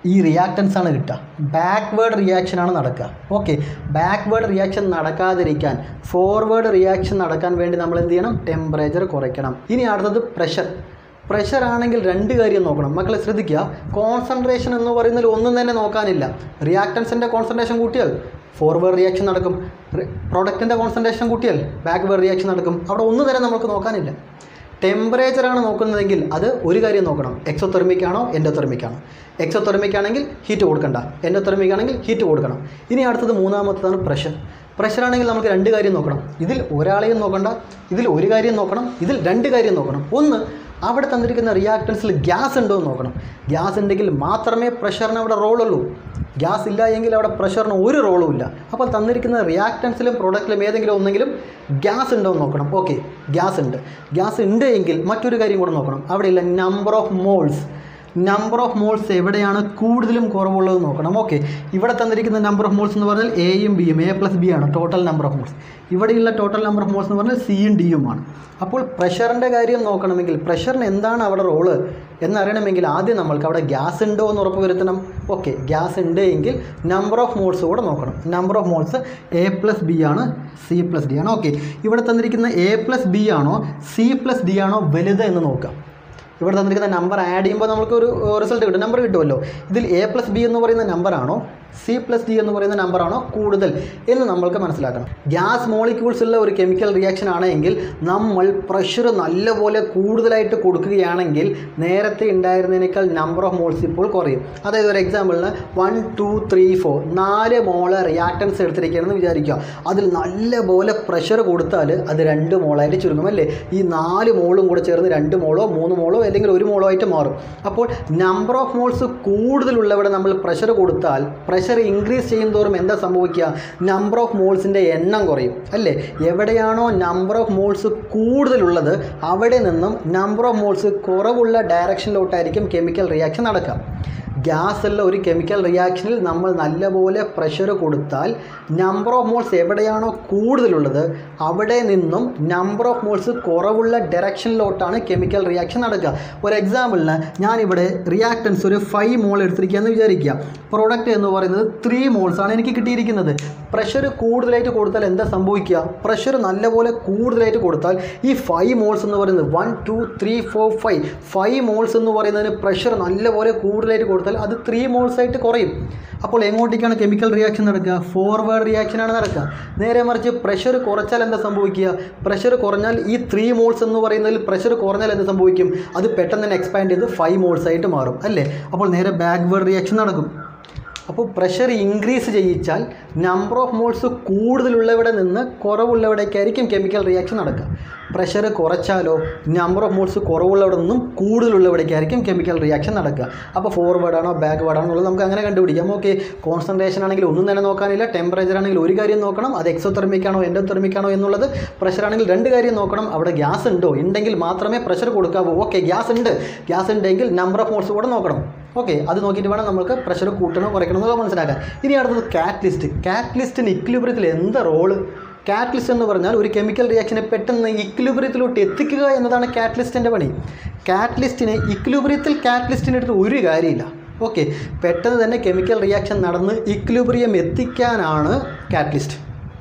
ഈ റിയാക്ടൻസ് ആണ് കിട്ടുക ബാക്ക്വേർഡ് റിയാക്ഷൻ ആണ് നടക്കുക ഓക്കെ ബാക്ക്വേർഡ് റിയാക്ഷൻ നടക്കാതിരിക്കാൻ ഫോർവേഡ് റിയാക്ഷൻ നടക്കാൻ വേണ്ടി നമ്മൾ എന്ത് ചെയ്യണം ടെമ്പറേച്ചർ കുറയ്ക്കണം ഇനി അടുത്തത് പ്രഷർ പ്രഷർ ആണെങ്കിൽ രണ്ട് കാര്യം നോക്കണം മക്കളെ ശ്രദ്ധിക്കുക കോൺസെൻട്രേഷൻ എന്ന് പറയുന്നതിൽ ഒന്നും തന്നെ നോക്കാനില്ല റിയാക്ടൻസിൻ്റെ കോൺസെൻട്രേഷൻ കൂട്ടിയാൽ ഫോർവേഡ് റിയാക്ഷൻ നടക്കും പ്രോഡക്റ്റിൻ്റെ കോൺസെൻട്രേഷൻ കൂട്ടിയാൽ ബാക്ക്വേർഡ് റിയാക്ഷൻ നടക്കും അവിടെ ഒന്നും തന്നെ നമുക്ക് നോക്കാനില്ല ടെമ്പറേച്ചർ ആണ് നോക്കുന്നതെങ്കിൽ അത് ഒരു കാര്യം നോക്കണം എക്സോതെർമിക് ആണോ എൻഡോതെർമിക് ആണോ എക്സോതെർമിക് ആണെങ്കിൽ ഹീറ്റ് കൊടുക്കണ്ട എൻഡോതെർമിക് ആണെങ്കിൽ ഹീറ്റ് കൊടുക്കണം ഇനി അടുത്തത് മൂന്നാമത്തതാണ് പ്രഷർ പ്രഷർ ആണെങ്കിൽ നമുക്ക് രണ്ട് കാര്യം നോക്കണം ഇതിൽ ഒരാളെയും നോക്കണ്ട ഇതിൽ ഒരു കാര്യം നോക്കണം ഇതിൽ രണ്ട് കാര്യം നോക്കണം ഒന്ന് അവിടെ തന്നിരിക്കുന്ന റിയാക്ടൻസിൽ ഗ്യാസ് ഉണ്ടോ എന്ന് നോക്കണം ഗ്യാസ് ഉണ്ടെങ്കിൽ മാത്രമേ പ്രഷറിന് അവിടെ റോളുള്ളൂ ഗ്യാസ് ഇല്ല എങ്കിൽ അവിടെ പ്രഷറിന് ഒരു റോളും ഇല്ല അപ്പോൾ തന്നിരിക്കുന്ന റിയാക്ടൻസിലും പ്രോഡക്റ്റിലും ഏതെങ്കിലും ഒന്നെങ്കിലും ഗ്യാസ് ഉണ്ടോ എന്ന് നോക്കണം ഓക്കെ ഗ്യാസ് ഉണ്ട് ഗ്യാസ് ഉണ്ട് എങ്കിൽ മറ്റൊരു കാര്യം കൂടെ നോക്കണം അവിടെയില്ല number of moles number of moles എവിടെയാണ് കൂടുതലും കുറവുള്ളത് നോക്കണം ഓക്കെ ഇവിടെ തന്നിരിക്കുന്ന നമ്പർ ഓഫ് മോൾസ് എന്ന് പറഞ്ഞാൽ എയും ബിയും എ പ്ലസ് ബി ആണ് ടോട്ടൽ നമ്പർ ഓഫ് മോൾസ് ഇവിടെയുള്ള ടോട്ടൽ നമ്പർ ഓഫ് മോൾസ് എന്ന് പറഞ്ഞാൽ സിയും ഡിയുമാണ് അപ്പോൾ പ്രഷറിൻ്റെ കാര്യം നോക്കണമെങ്കിൽ പ്രഷറിന് എന്താണ് അവിടെ റോള് എന്നറിയണമെങ്കിൽ ആദ്യം നമ്മൾക്ക് അവിടെ ഗ്യാസ് ഉണ്ടോ എന്ന് ഉറപ്പ് വരുത്തണം ഓക്കെ ഗ്യാസ് ഉണ്ട് എങ്കിൽ നമ്പർ ഓഫ് മോൾസ് കൂടെ നോക്കണം number of moles A plus B ആണ് സി പ്ലസ് ഡി ആണ് ഓക്കെ ഇവിടെ തന്നിരിക്കുന്ന എ പ്ലസ് ബി ആണോ സി പ്ലസ് ഡി ആണോ വലുത് എന്ന് നോക്കാം ഇവിടെ തന്നിരിക്കുന്ന നമ്പർ ആഡ് ചെയ്യുമ്പോൾ നമുക്ക് ഒരു റിസൾട്ട് കിട്ടും നമ്പർ കിട്ടുമല്ലോ ഇതിൽ എ പ്ലസ് ബി എന്ന് പറയുന്ന നമ്പറാണോ സി പ്ലസ് ഡി എന്ന് പറയുന്ന നമ്പറാണോ കൂടുതൽ എന്ന് നമ്മൾക്ക് മനസ്സിലാക്കണം ഗ്യാസ് മോളിക്യൂൾസ് ഉള്ള ഒരു കെമിക്കൽ റിയാക്ഷൻ ആണെങ്കിൽ നമ്മൾ പ്രഷർ നല്ലപോലെ കൂടുതലായിട്ട് കൊടുക്കുകയാണെങ്കിൽ നേരത്തെ ഉണ്ടായിരുന്നതിനേക്കാൾ നമ്പർ ഓഫ് മോൾസ് ഇപ്പോൾ കുറയും അതായത് ഒരു എക്സാമ്പിളിന് വൺ ടു ത്രീ ഫോർ നാല് മോള് റിയാക്ടൻസ് എടുത്തിരിക്കുകയാണെന്ന് വിചാരിക്കുക അതിൽ നല്ലപോലെ പ്രഷർ കൊടുത്താൽ അത് രണ്ട് മോളായിട്ട് ചുരുങ്ങും അല്ലേ ഈ നാല് മോളും കൂടെ ചേർന്ന് രണ്ട് മോളോ മൂന്ന് മോളോ അല്ലെങ്കിൽ ഒരു മോളോ ആയിട്ട് മാറും അപ്പോൾ നമ്പർ ഓഫ് മോൾസ് കൂടുതലുള്ളവിടെ നമ്മൾ പ്രഷർ കൊടുത്താൽ പ്രഷർ ഇൻക്രീസ് ചെയ്യുന്തോറും എന്താ സംഭവിക്കുക നമ്പർ ഓഫ് മോൾസിൻ്റെ എണ്ണം കുറയും അല്ലേ എവിടെയാണോ നമ്പർ ഓഫ് മോൾസ് കൂടുതലുള്ളത് അവിടെ നിന്നും നമ്പർ ഓഫ് മോൾസ് കുറവുള്ള ഡയറക്ഷനിലോട്ടായിരിക്കും കെമിക്കൽ റിയാക്ഷൻ നടക്കുക ഗ്യാസ് ഉള്ള ഒരു കെമിക്കൽ റിയാക്ഷനിൽ നമ്മൾ നല്ലപോലെ പ്രഷർ കൊടുത്താൽ നമ്പർ ഓഫ് മോൾസ് എവിടെയാണോ കൂടുതലുള്ളത് അവിടെ നിന്നും നമ്പർ ഓഫ് മോൾസ് കുറവുള്ള ഡയറക്ഷനിലോട്ടാണ് കെമിക്കൽ റിയാക്ഷൻ നടക്കുക ഒരു എക്സാമ്പിളിന് ഞാനിവിടെ റിയാക്ടൻസ് ഒരു ഫൈവ് മോൾ എടുത്തിരിക്കുകയെന്ന് വിചാരിക്കുക പ്രോഡക്റ്റ് എന്ന് പറയുന്നത് ത്രീ മോൾസ് ആണ് എനിക്ക് കിട്ടിയിരിക്കുന്നത് പ്രഷർ കൂടുതലായിട്ട് കൊടുത്താൽ എന്താ സംഭവിക്കുക പ്രഷർ നല്ലപോലെ കൂടുതലായിട്ട് കൊടുത്താൽ ഈ ഫൈവ് മോൾസ് എന്ന് പറയുന്നത് one two three four five five moles എന്ന് പറയുന്നതിന് പ്രഷർ നല്ലപോലെ കൂടുതലായിട്ട് കൊടുത്താൽ അത് ത്രീ മോൾസ് ആയിട്ട് കുറയും അപ്പോൾ എങ്ങോട്ടേക്കാണ് കെമിക്കൽ റിയാക്ഷൻ നടക്കുക ഫോർവേഡ് റിയാക്ഷനാണ് നടക്കുക നേരെ മറിച്ച് പ്രഷർ കുറച്ചാൽ എന്താ സംഭവിക്കുക പ്രഷർ കുറഞ്ഞാൽ ഈ ത്രീ മോൾസ് എന്ന് പറയുന്നതിൽ പ്രഷർ കുറഞ്ഞാൽ എന്ത് സംഭവിക്കും അത് പെട്ടെന്ന് തന്നെ എക്സ്പാൻഡ് ചെയ്ത് ഫൈവ് മോൾസ് ആയിട്ട് മാറും അല്ലേ അപ്പോൾ നേരെ ബാക്ക്വേർഡ് റിയാക്ഷൻ നടക്കും അപ്പോൾ പ്രഷർ ഇൻക്രീസ് ചെയ്യിച്ചാൽ നമ്പർ ഓഫ് മോൾസ് കൂടുതലുള്ളവിടെ നിന്ന് കുറവുള്ളവിടേക്കായിരിക്കും കെമിക്കൽ റിയാക്ഷൻ നടക്കുക പ്രഷർ കുറച്ചാലോ നമ്പർ ഓഫ് മോൾസ് കുറവുള്ളവിടെ നിന്നും കൂടുതലുള്ളവിടേക്കായിരിക്കും കെമിക്കൽ റിയാക്ഷൻ നടക്കുക അപ്പോൾ ഫോർവേഡ് ആണോ ബാക്ക്വേർഡ് ആണോ എന്നുള്ളത് നമുക്ക് അങ്ങനെ കണ്ടുപിടിക്കാം ഓക്കെ കോൺസെൻട്രേഷൻ ആണെങ്കിൽ ഒന്നും തന്നെ നോക്കാനില്ല ടെമ്പറേച്ചർ ആണെങ്കിൽ ഒരു കാര്യം നോക്കണം അത് എക്സോതെർമിക് ആണോ എൻഡോതെർമിക് ആണോ എന്നുള്ളത് പ്രഷർ ആണെങ്കിൽ രണ്ട് കാര്യം നോക്കണം അവിടെ ഗ്യാസ് ഉണ്ടോ ഉണ്ടെങ്കിൽ മാത്രമേ പ്രഷർ കൊടുക്കാവൂ ഓക്കെ ഗ്യാസ് ഉണ്ട് ഗ്യാസ് ഉണ്ടെങ്കിൽ നമ്പർ ഓഫ് മോൾസ് കൂടെ നോക്കണം ഓക്കെ അത് നോക്കിയിട്ട് വേണം നമുക്ക് പ്രഷർ കൂട്ടണോ കുറയ്ക്കണോ എന്നുള്ളത് മനസ്സിലാക്കാൻ ഇനി അടുത്തത് കാറ്റലിസ്റ്റ് കാറ്റലിസ്റ്റിന് ഇക്വിലിബ്രിയത്തിൽ എന്താ റോള് കാറ്റലിസ്റ്റ് എന്ന് പറഞ്ഞാൽ ഒരു കെമിക്കൽ റിയാക്ഷനെ പെട്ടെന്ന് ഇക്വിലിബ്രിയത്തിലോട്ട് എത്തിക്കുക എന്നതാണ് കാറ്റലിസ്റ്റിൻ്റെ പണി കാറ്റലിസ്റ്റിനെ ഇക്വിലിബ്രിയത്തിൽ കാറ്റലിസ്റ്റിൻ്റെ അടുത്ത് ഒരു കാര്യമില്ല ഓക്കെ പെട്ടെന്ന് തന്നെ കെമിക്കൽ റിയാക്ഷൻ നടന്ന് ഇക്വിലിബ്രിയം എത്തിക്കാനാണ് കാറ്റലിസ്റ്റ്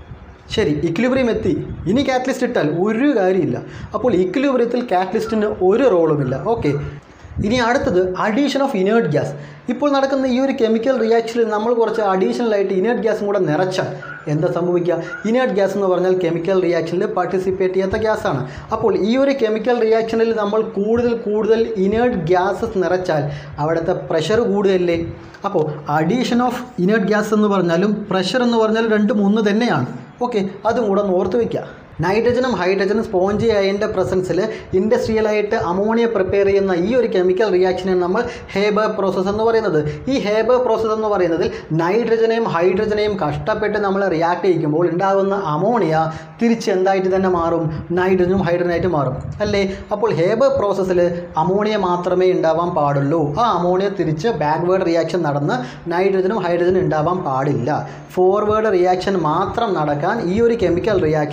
ശരി ഇക്വിലിബ്രിയം എത്തി ഇനി കാറ്റലിസ്റ്റ് ഇട്ടാൽ ഒരു കാര്യമില്ല അപ്പോൾ ഇക്വിലിബ്രിയത്തിൽ കാറ്റലിസ്റ്റിന് ഒരു റോളുമില്ല ഓക്കെ ഇനി അടുത്തത് അഡീഷൻ ഓഫ് ഇനേർട്ട് ഗ്യാസ് ഇപ്പോൾ നടക്കുന്ന ഈ ഒരു കെമിക്കൽ റിയാക്ഷനിൽ നമ്മൾ കുറച്ച് അഡീഷണൽ ആയിട്ട് ഇനേർട്ട് ഗ്യാസും കൂടെ നിറച്ചാൽ എന്താ സംഭവിക്കുക ഇനേർട്ട് ഗ്യാസ് എന്ന് പറഞ്ഞാൽ കെമിക്കൽ റിയാക്ഷനിൽ പാർട്ടിസിപ്പേറ്റ് ചെയ്യാത്ത ഗ്യാസാണ് അപ്പോൾ ഈ ഒരു കെമിക്കൽ റിയാക്ഷനിൽ നമ്മൾ കൂടുതൽ കൂടുതൽ ഇനേർട്ട് ഗ്യാസസ് നിറച്ചാൽ അവിടുത്തെ പ്രഷർ കൂടുതലല്ലേ അപ്പോൾ അഡീഷൻ ഓഫ് ഇനേർട്ട് ഗ്യാസ് എന്ന് പറഞ്ഞാലും പ്രഷർ എന്ന് പറഞ്ഞാൽ രണ്ടും ഒന്ന് തന്നെയാണ് ഓക്കെ അതും കൂടെ ഒന്ന് ഓർത്ത് വയ്ക്കുക നൈട്രജനും ഹൈഡ്രജനും സ്പോഞ്ചി അയൻ്റെ പ്രസൻസിൽ ഇൻഡസ്ട്രിയലായിട്ട് അമോണിയ പ്രിപ്പയർ ചെയ്യുന്ന ഈ ഒരു കെമിക്കൽ റിയാക്ഷനെ നമ്മൾ ഹേബർ പ്രോസസ്സ് എന്ന് പറയുന്നത് ഈ ഹേബർ പ്രോസസ്സ് എന്ന് പറയുന്നതിൽ നൈട്രജനെയും ഹൈഡ്രജനെയും കഷ്ടപ്പെട്ട് നമ്മൾ റിയാക്ട് ചെയ്യിക്കുമ്പോൾ ഉണ്ടാകുന്ന അമോണിയ തിരിച്ച് എന്തായിട്ട് തന്നെ മാറും നൈട്രജനും ഹൈഡ്രജനായിട്ട് മാറും അല്ലേ അപ്പോൾ ഹേബർ പ്രോസസ്സിൽ അമോണിയ മാത്രമേ ഉണ്ടാവാൻ പാടുള്ളൂ ആ അമോണിയ തിരിച്ച് ബാക്ക്വേർഡ് റിയാക്ഷൻ നടന്ന് നൈട്രജനും ഹൈഡ്രജനും ഉണ്ടാവാൻ പാടില്ല ഫോർവേഡ് റിയാക്ഷൻ മാത്രം നടക്കാൻ ഈ ഒരു കെമിക്കൽ റിയാക്ഷനിൽ നമ്മൾ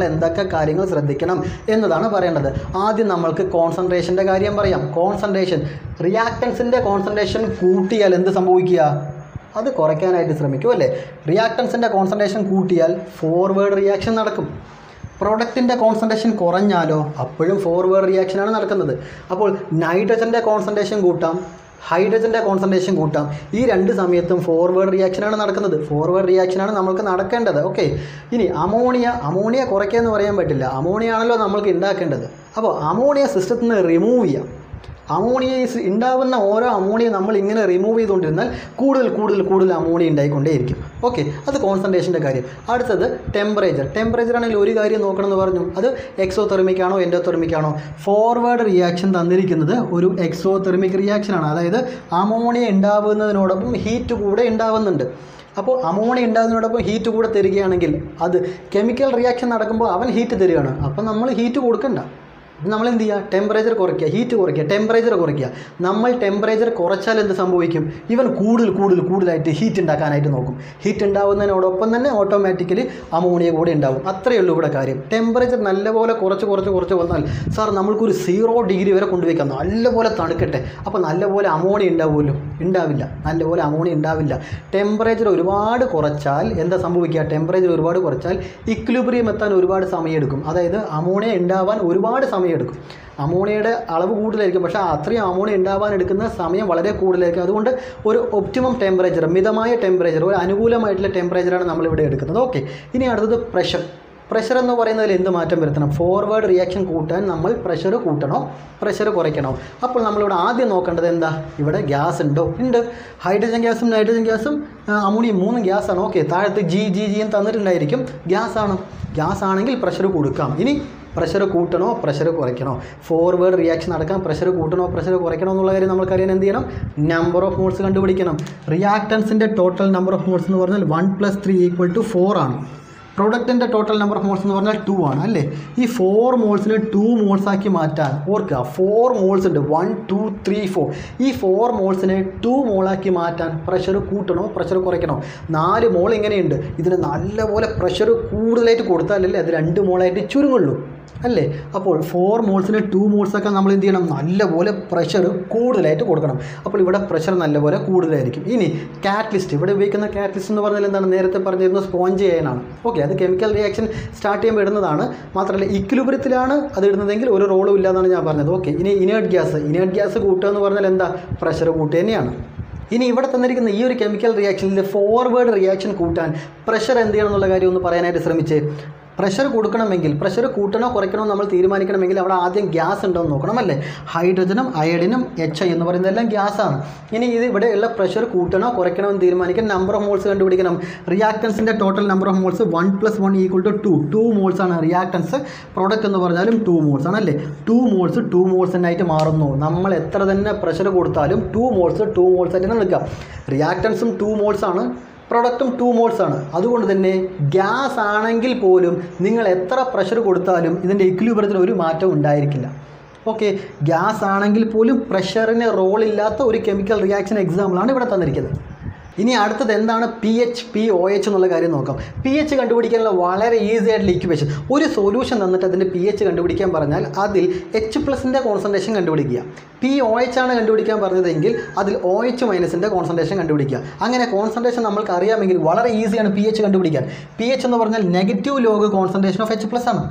എന്തൊക്കെ കാര്യങ്ങൾ ശ്രദ്ധിക്കണം എന്നതാണ് പറയേണ്ടത് ആദ്യം നമ്മൾക്ക് കോൺസെൻട്രേഷൻ്റെ കാര്യം പറയാം കോൺസെൻട്രേഷൻ റിയാക്ടൻസിൻ്റെ കോൺസെൻട്രേഷൻ കൂട്ടിയാൽ എന്ത് സംഭവിക്കുക അത് കുറയ്ക്കാനായിട്ട് ശ്രമിക്കും അല്ലേ റിയാക്ടൻസിൻ്റെ കോൺസെൻട്രേഷൻ കൂട്ടിയാൽ ഫോർവേഡ് റിയാക്ഷൻ നടക്കും പ്രൊഡക്റ്റിൻ്റെ കോൺസെൻട്രേഷൻ കുറഞ്ഞാലോ അപ്പോഴും ഫോർവേഡ് റിയാക്ഷനാണ് നടക്കുന്നത് അപ്പോൾ നൈട്രജൻ്റെ കോൺസെൻട്രേഷൻ കൂട്ടാം ഹൈഡ്രജൻ്റെ കോൺസെൻട്രേഷൻ കൂട്ടാം ഈ രണ്ട് സമയത്തും ഫോർവേഡ് റിയാക്ഷനാണ് നടക്കുന്നത് ഫോർവേഡ് റിയാക്ഷനാണ് നമ്മൾക്ക് നടക്കേണ്ടത് ഓക്കെ ഇനി അമോണിയ അമോണിയ കുറയ്ക്കുക എന്ന് പറയാൻ പറ്റില്ല അമോണിയ ആണല്ലോ നമ്മൾക്ക് ഉണ്ടാക്കേണ്ടത് അപ്പോൾ അമോണിയ സിസ്റ്റത്തിൽ നിന്ന് റിമൂവ് ചെയ്യാം അമോണിയ ഉണ്ടാവുന്ന ഓരോ അമോണിയ നമ്മൾ ഇങ്ങനെ റിമൂവ് ചെയ്തുകൊണ്ടിരുന്നാൽ കൂടുതൽ കൂടുതൽ കൂടുതൽ അമോണിയ ഉണ്ടായിക്കൊണ്ടേയിരിക്കും ഓക്കെ അത് കോൺസെൻട്രേഷൻ്റെ കാര്യം അടുത്തത് ടെമ്പറേച്ചർ ടെമ്പറേച്ചർ ആണെങ്കിൽ ഒരു കാര്യം നോക്കണമെന്ന് പറഞ്ഞു അത് എക്സോ തെർമിക്കാണോ എൻഡോ തെർമിക്കാണോ ഫോർവേഡ് റിയാക്ഷൻ തന്നിരിക്കുന്നത് ഒരു എക്സോ തെർമിക് റിയാക്ഷനാണ് അതായത് അമോണിയ ഉണ്ടാവുന്നതിനോടൊപ്പം ഹീറ്റ് കൂടെ ഉണ്ടാവുന്നുണ്ട് അപ്പോൾ അമോണിയ ഉണ്ടാകുന്നതിനോടൊപ്പം ഹീറ്റ് കൂടെ തരികയാണെങ്കിൽ അത് കെമിക്കൽ റിയാക്ഷൻ നടക്കുമ്പോൾ അവൻ ഹീറ്റ് തരികയാണ് അപ്പം നമ്മൾ ഹീറ്റ് കൊടുക്കണ്ട നമ്മൾ എന്ത് ചെയ്യുക ടെമ്പറേച്ചർ കുറയ്ക്കുക ഹീറ്റ് കുറയ്ക്കുക ടെമ്പറേച്ചർ കുറയ്ക്കുക നമ്മൾ ടെമ്പറേച്ചർ കുറച്ചാൽ എന്ത് സംഭവിക്കും ഇവൻ കൂടുതൽ കൂടുതൽ കൂടുതലായിട്ട് ഹീറ്റ് ഉണ്ടാക്കാനായിട്ട് നോക്കും ഹീറ്റ് ഉണ്ടാവുന്നതിനോടൊപ്പം തന്നെ ഓട്ടോമാറ്റിക്കലി അമോണിയ കൂടെ ഉണ്ടാവും അത്രയേ ഉള്ളൂ ഇവിടെ കാര്യം ടെമ്പറേച്ചർ നല്ലപോലെ കുറച്ച് കുറച്ച് കുറച്ച് വന്നാൽ സാർ നമ്മൾക്കൊരു സീറോ ഡിഗ്രി വരെ കൊണ്ടുവയ്ക്കാം നല്ലപോലെ തണുക്കട്ടെ അപ്പോൾ നല്ലപോലെ അമോണിയ ഉണ്ടാവുമല്ലോ ഉണ്ടാവില്ല നല്ലപോലെ അമോണിയ ഉണ്ടാവില്ല ടെമ്പറേച്ചർ ഒരുപാട് കുറച്ചാൽ എന്താ സംഭവിക്കുക ടെമ്പറേച്ചർ ഒരുപാട് കുറച്ചാൽ ഇക്വിലിബ്രിയം എത്താൻ ഒരുപാട് സമയമെടുക്കും അതായത് അമോണിയ ഉണ്ടാവാൻ ഒരുപാട് സമയമെടുക്കും അമോണിയയുടെ അളവ് കൂടുതലായിരിക്കും പക്ഷേ അത്രയും അമോണിയ ഉണ്ടാവാൻ എടുക്കുന്ന സമയം വളരെ കൂടുതലായിരിക്കും അതുകൊണ്ട് ഒരു ഒപ്റ്റിമം ടെമ്പറേച്ചർ മിതമായ ടെമ്പറേച്ചർ ഒരു അനുകൂലമായിട്ടുള്ള ടെമ്പറേച്ചറാണ് നമ്മളിവിടെ എടുക്കുന്നത് ഓക്കെ ഇനി അടുത്തത് പ്രഷർ പ്രഷർ എന്ന് പറയുന്നതിൽ എന്ത് മാറ്റം വരുത്തണം ഫോർവേഡ് റിയാക്ഷൻ കൂട്ടാൻ നമ്മൾ പ്രഷർ കൂട്ടണോ പ്രഷർ കുറയ്ക്കണോ അപ്പോൾ നമ്മളിവിടെ ആദ്യം നോക്കേണ്ടത് എന്താ ഇവിടെ ഗ്യാസ് ഉണ്ടോ ഉണ്ട് ഹൈഡ്രജൻ ഗ്യാസും നൈട്രജൻ ഗ്യാസും അമോണിയം മൂന്നും ഗ്യാസാണ് ഓക്കെ താഴത്ത് ജി ജി ജിയും തന്നിട്ടുണ്ടായിരിക്കും ഗ്യാസ് ആണ് ഗ്യാസ് ആണെങ്കിൽ പ്രഷർ കൊടുക്കാം ഇനി പ്രഷർ കൂട്ടണോ പ്രഷർ കുറയ്ക്കണോ ഫോർവേഡ് റിയാക്ഷൻ നടക്കാൻ പ്രഷർ കൂട്ടണോ പ്രഷർ കുറയ്ക്കണോ എന്നുള്ള കാര്യം നമ്മൾക്കറിയാൻ എന്ത് ചെയ്യണം നമ്പർ ഓഫ് മോൾസ് കണ്ടുപിടിക്കണം റിയാക്ടൻസിൻ്റെ ടോട്ടൽ നമ്പർ ഓഫ് മോൾസ് എന്ന് പറഞ്ഞാൽ one plus three equal to four ആണ് പ്രൊഡക്റ്റിൻ്റെ ടോട്ടൽ നമ്പർ ഓഫ് മോൾസ് എന്ന് പറഞ്ഞാൽ ടു ആണ് അല്ലേ ഈ ഫോർ മോൾസിനെ ടു മോൾസ് ആക്കി മാറ്റാൻ ഓർക്കുക ഫോർ മോൾസ് ഉണ്ട് വൺ ടു ത്രീ ഫോർ ഈ ഫോർ മോൾസിനെ ടു മോളാക്കി മാറ്റാൻ പ്രഷർ കൂട്ടണോ പ്രഷർ കുറയ്ക്കണോ നാല് മോൾ ഇങ്ങനെയുണ്ട് ഇതിന് നല്ലപോലെ പ്രഷർ കൂടുതലായിട്ട് കൊടുത്താലല്ലേ അത് രണ്ട് മോളായിട്ട് ചുരുങ്ങുള്ളൂ അല്ലേ അപ്പോൾ ഫോർ മോൾസിന് ടു മോൾസൊക്കെ നമ്മൾ എന്ത് ചെയ്യണം നല്ലപോലെ പ്രഷർ കൂടുതലായിട്ട് കൊടുക്കണം അപ്പോൾ ഇവിടെ പ്രഷർ നല്ലപോലെ കൂടുതലായിരിക്കും ഇനി കാറ്റലിസ്റ്റ് ഇവിടെ ഉപയോഗിക്കുന്ന കാറ്റലിസ്റ്റ് എന്ന് പറഞ്ഞാൽ എന്താണ് നേരത്തെ പറഞ്ഞിരുന്ന സ്പോഞ്ച് ചെയ്യാനാണ് ഓക്കെ അത് കെമിക്കൽ റിയാക്ഷൻ സ്റ്റാർട്ട് ചെയ്യുമ്പോൾ ഇടുന്നതാണ് മാത്രമല്ല ഇക്വിലിബ്രിയത്തിലാണ് അത് ഇടുന്നതെങ്കിൽ ഒരു റോളും ഇല്ല എന്നാണ് ഞാൻ പറഞ്ഞത് ഓക്കെ ഇനി ഇനേർട്ട് ഗ്യാസ് ഇനേർട്ട് ഗ്യാസ് കൂട്ടുക എന്ന് പറഞ്ഞാൽ എന്താ പ്രഷർ കൂട്ടുക തന്നെയാണ് ഇനി ഇവിടെ തന്നിരിക്കുന്ന ഈ ഒരു കെമിക്കൽ റിയാക്ഷനിൽ ഫോർവേഡ് റിയാക്ഷൻ കൂട്ടാൻ പ്രഷർ എന്ത് ചെയ്യണം എന്നുള്ള കാര്യം ഒന്ന് പറയാനായിട്ട് ശ്രമിച്ച് പ്രഷർ കൊടുക്കണമെങ്കിൽ പ്രഷർ കൂട്ടണോ കുറയ്ക്കണോ നമ്മൾ തീരുമാനിക്കണമെങ്കിൽ അവിടെ ആദ്യം ഗ്യാസ് ഉണ്ടോ എന്ന് നോക്കണം അല്ലേ ഹൈഡ്രജനും അയഡിനും എച്ച് ഐ എന്ന് പറയുന്നതെല്ലാം ഗ്യാസാണ് ഇനി ഇത് ഇവിടെയുള്ള പ്രഷർ കൂട്ടണോ കുറയ്ക്കണോ എന്ന് തീരുമാനിക്കാൻ നമ്പർ ഓഫ് മോൾസ് കണ്ടുപിടിക്കണം റിയാക്ടൻസിൻ്റെ total number of moles one plus one equal to two two moles ആണ് റിയാക്ടൻസ് പ്രോഡക്റ്റ് എന്ന് പറഞ്ഞാലും ടു മോൾസ് ആണ് അല്ലേ ടു മോൾസ് ടു മോൾസിനായിട്ട് മാറുന്നു നമ്മൾ എത്ര തന്നെ പ്രഷർ കൊടുത്താലും ടു മോൾസ് ടു മോൾസ് ആയിട്ട് നിൽക്കാം റിയാക്ടൻസും ടു മോൾസ് ആണ് പ്രൊഡക്റ്റും ടു മോൾസ് ആണ് അതുകൊണ്ട് തന്നെ ഗ്യാസ് ആണെങ്കിൽ പോലും നിങ്ങൾ എത്ര പ്രഷർ കൊടുത്താലും ഇതിൻ്റെ ഇക്വിലിബ്രിയത്തിൽ ഒരു മാറ്റവും ഉണ്ടായിരിക്കില്ല ഓക്കെ ഗ്യാസ് ആണെങ്കിൽ പോലും പ്രഷറിന് റോളില്ലാത്ത ഒരു കെമിക്കൽ റിയാക്ഷൻ എക്സാമ്പിളാണ് ഇവിടെ തന്നിരിക്കുന്നത് ഇനി അടുത്തത് എന്താണ് P H P O H എന്നുള്ള കാര്യം നോക്കാം പി എച്ച് കണ്ടുപിടിക്കാനുള്ള വളരെ ഈസി ആയിട്ടുള്ള ഇക്വേഷൻ ഒരു സൊല്യൂഷൻ തന്നിട്ട് അതിൻ്റെ പി എച്ച് കണ്ടുപിടിക്കാൻ പറഞ്ഞാൽ അതിൽ എച്ച് പ്ലസിൻ്റെ കോൺസെൻട്രേഷൻ കണ്ടുപിടിക്കുക പി ഒ എച്ച് ആണ് കണ്ടുപിടിക്കാൻ പറഞ്ഞതെങ്കിൽ അതിൽ ഒ എച്ച് മൈനസിൻ്റെ കോൺസെൻട്രേഷൻ കണ്ടുപിടിക്കുക അങ്ങനെ കോൺസെൻട്രേഷൻ നമ്മൾക്ക് അറിയാമെങ്കിൽ വളരെ ഈസിയാണ് പി എച്ച് കണ്ടുപിടിക്കാൻ പി എച്ച് എന്ന് പറഞ്ഞാൽ negative log concentration of H plus ആണ്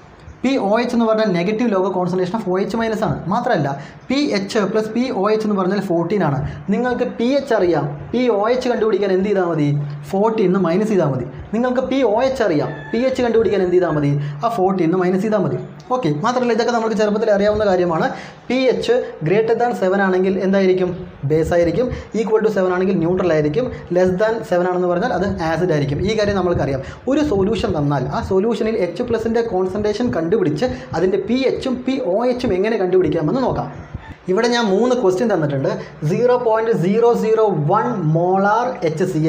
പി ഒ എച്ച് എന്ന് പറഞ്ഞാൽ negative log concentration of O H minus ആണ് മാത്രമല്ല P H plus P O H എന്ന് പറഞ്ഞാൽ ഫോർട്ടീൻ ആണ് നിങ്ങൾക്ക് പി എച്ച് അറിയാം പി ഒ എച്ച് കണ്ടുപിടിക്കാൻ എന്ത് ചെയ്താൽ മതി ഫോർട്ടീന്ന് മൈനസ് ചെയ്താൽ മതി നിങ്ങൾക്ക് പി ഒ എച്ച് അറിയാം പി എച്ച് കണ്ടുപിടിക്കാൻ എന്ത് ചെയ്താൽ മതി ആ ഫോർട്ടീന്ന് മൈനസ് ചെയ്താൽ മതി ഓക്കെ മാത്രമല്ല ഇതൊക്കെ നമുക്ക് ചെറുപ്പത്തിൽ അറിയാവുന്ന കാര്യമാണ് P H greater than seven ആണെങ്കിൽ എന്തായിരിക്കും ബേസ് ആയിരിക്കും ഈക്വൽ ടു സെവൻ ആണെങ്കിൽ ന്യൂട്രൽ ആയിരിക്കും ലെസ് ദാൻ സെവൻ ആണെന്ന് പറഞ്ഞാൽ അത് ആസിഡ് ആയിരിക്കും ഈ കാര്യം നമ്മൾക്കറിയാം ഒരു സൊല്യൂഷൻ തന്നാൽ ആ സൊല്യൂഷനിൽ എച്ച് പ്ലസിൻ്റെ കോൺസെൻട്രേഷൻ കണ്ടുപിടിച്ച് അതിൻ്റെ പി എച്ചും പി ഒ എച്ചും എങ്ങനെ കണ്ടുപിടിക്കാമെന്ന് നോക്കാം ഇവിടെ ഞാൻ മൂന്ന് ക്വസ്റ്റ്യൻ തന്നിട്ടുണ്ട് zero point zero zero one molar H C L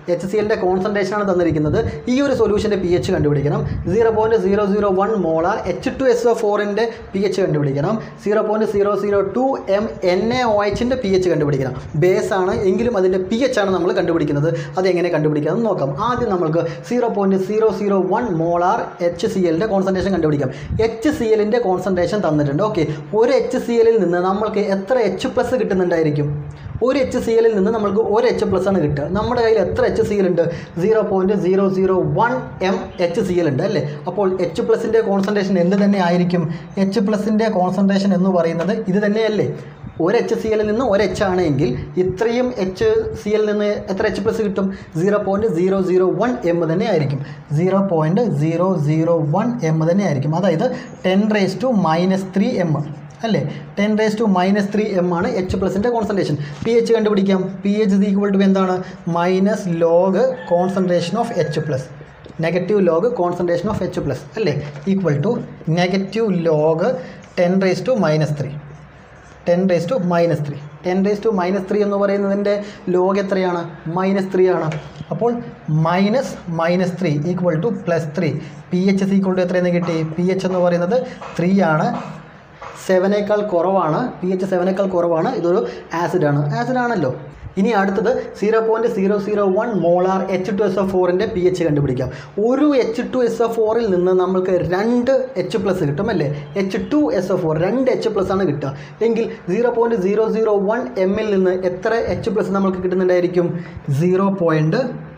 H C എല്ലിൻ്റെ കോൺസെൻട്രേഷനാണ് തന്നിരിക്കുന്നത് ഈ ഒരു സൊല്യൂഷൻ്റെ പി എച്ച് കണ്ടുപിടിക്കണം zero point zero zero one molar H two S O ഫോറിൻ്റെ പി എച്ച് കണ്ടുപിടിക്കണം zero point zero zero two M N A O എച്ചിൻ്റെ പി എച്ച് കണ്ടുപിടിക്കണം ബേസ് ആണ് എങ്കിലും അതിൻ്റെ പി എച്ച് ആണ് നമ്മൾ കണ്ടുപിടിക്കുന്നത് അതെങ്ങനെ കണ്ടുപിടിക്കാമെന്ന് നോക്കാം ആദ്യം നമുക്ക് zero point zero zero one molar H C എല്ലിൻ്റെ കോൺസെൻട്രേഷൻ കണ്ടുപിടിക്കാം എച്ച് സി എല്ലിൻ്റെ കോൺസെൻട്രേഷൻ തന്നിട്ടുണ്ട് ഓക്കെ ഒരു എച്ച് സി എല്ലിൽ നിന്ന് നമ്മൾക്ക് എത്ര എച്ച് പ്ലസ് കിട്ടുന്നുണ്ടായിരിക്കും ഒരു എച്ച് സി എല്ലിൽ നിന്ന് നമ്മൾക്ക് ഒരു എച്ച് പ്ലസ് ആണ് കിട്ടുക നമ്മുടെ കയ്യിൽ എത്ര എച്ച് സി എൽ ഉണ്ട് zero point zero zero one M H C L ഉണ്ട് അല്ലേ അപ്പോൾ എച്ച് പ്ലസിൻ്റെ കോൺസെൻട്രേഷൻ എന്ത് തന്നെ ആയിരിക്കും എച്ച് പ്ലസിൻ്റെ കോൺസെൻട്രേഷൻ എന്ന് പറയുന്നത് ഇത് തന്നെയല്ലേ ഒരു എച്ച് സി എല്ലിൽ നിന്ന് ഒരു എച്ച് ആണെങ്കിൽ ഇത്രയും എച്ച് സി എല്ലിൽ നിന്ന് എത്ര എച്ച് പ്ലസ് കിട്ടും zero point zero zero one M തന്നെ ആയിരിക്കും zero point zero zero one M തന്നെ ആയിരിക്കും അതായത് ten raise to minus three M അല്ലേ ten raise to minus three M ആണ് എച്ച് പ്ലസിൻ്റെ കോൺസെൻട്രേഷൻ പി എച്ച് കണ്ടുപിടിക്കാം പി എച്ച് ഇത് ഈക്വൽ ടു എന്താണ് minus log concentration of H plus negative log concentration of H plus അല്ലേ equal to negative log ten raise to minus three ten raise to minus three ten raise to minus three എന്ന് പറയുന്നതിൻ്റെ log എത്രയാണ് minus three ആണ് അപ്പോൾ minus minus three equal to plus three P H is equal to എത്രയെന്ന് കിട്ടി P H എന്ന് പറയുന്നത് three ആണ് സെവനേക്കാൾ കുറവാണ് പി എച്ച് സെവനേക്കാൾ കുറവാണ് ഇതൊരു ആസിഡാണ് ആസിഡാണല്ലോ ഇനി അടുത്തത് zero point zero zero one molar H two S O ഫോറിൻ്റെ പി എച്ച് കണ്ടുപിടിക്കാം ഒരു എച്ച് ടു എസ് ഒ ഫോറിൽ നിന്ന് നമ്മൾക്ക് രണ്ട് എച്ച് പ്ലസ് കിട്ടും അല്ലേ H two S O four രണ്ട് എച്ച് പ്ലസ് ആണ് കിട്ടുക എങ്കിൽ zero point zero zero one എമ്മിൽ നിന്ന് എത്ര എച്ച് പ്ലസ് നമുക്ക് കിട്ടുന്നുണ്ടായിരിക്കും zero point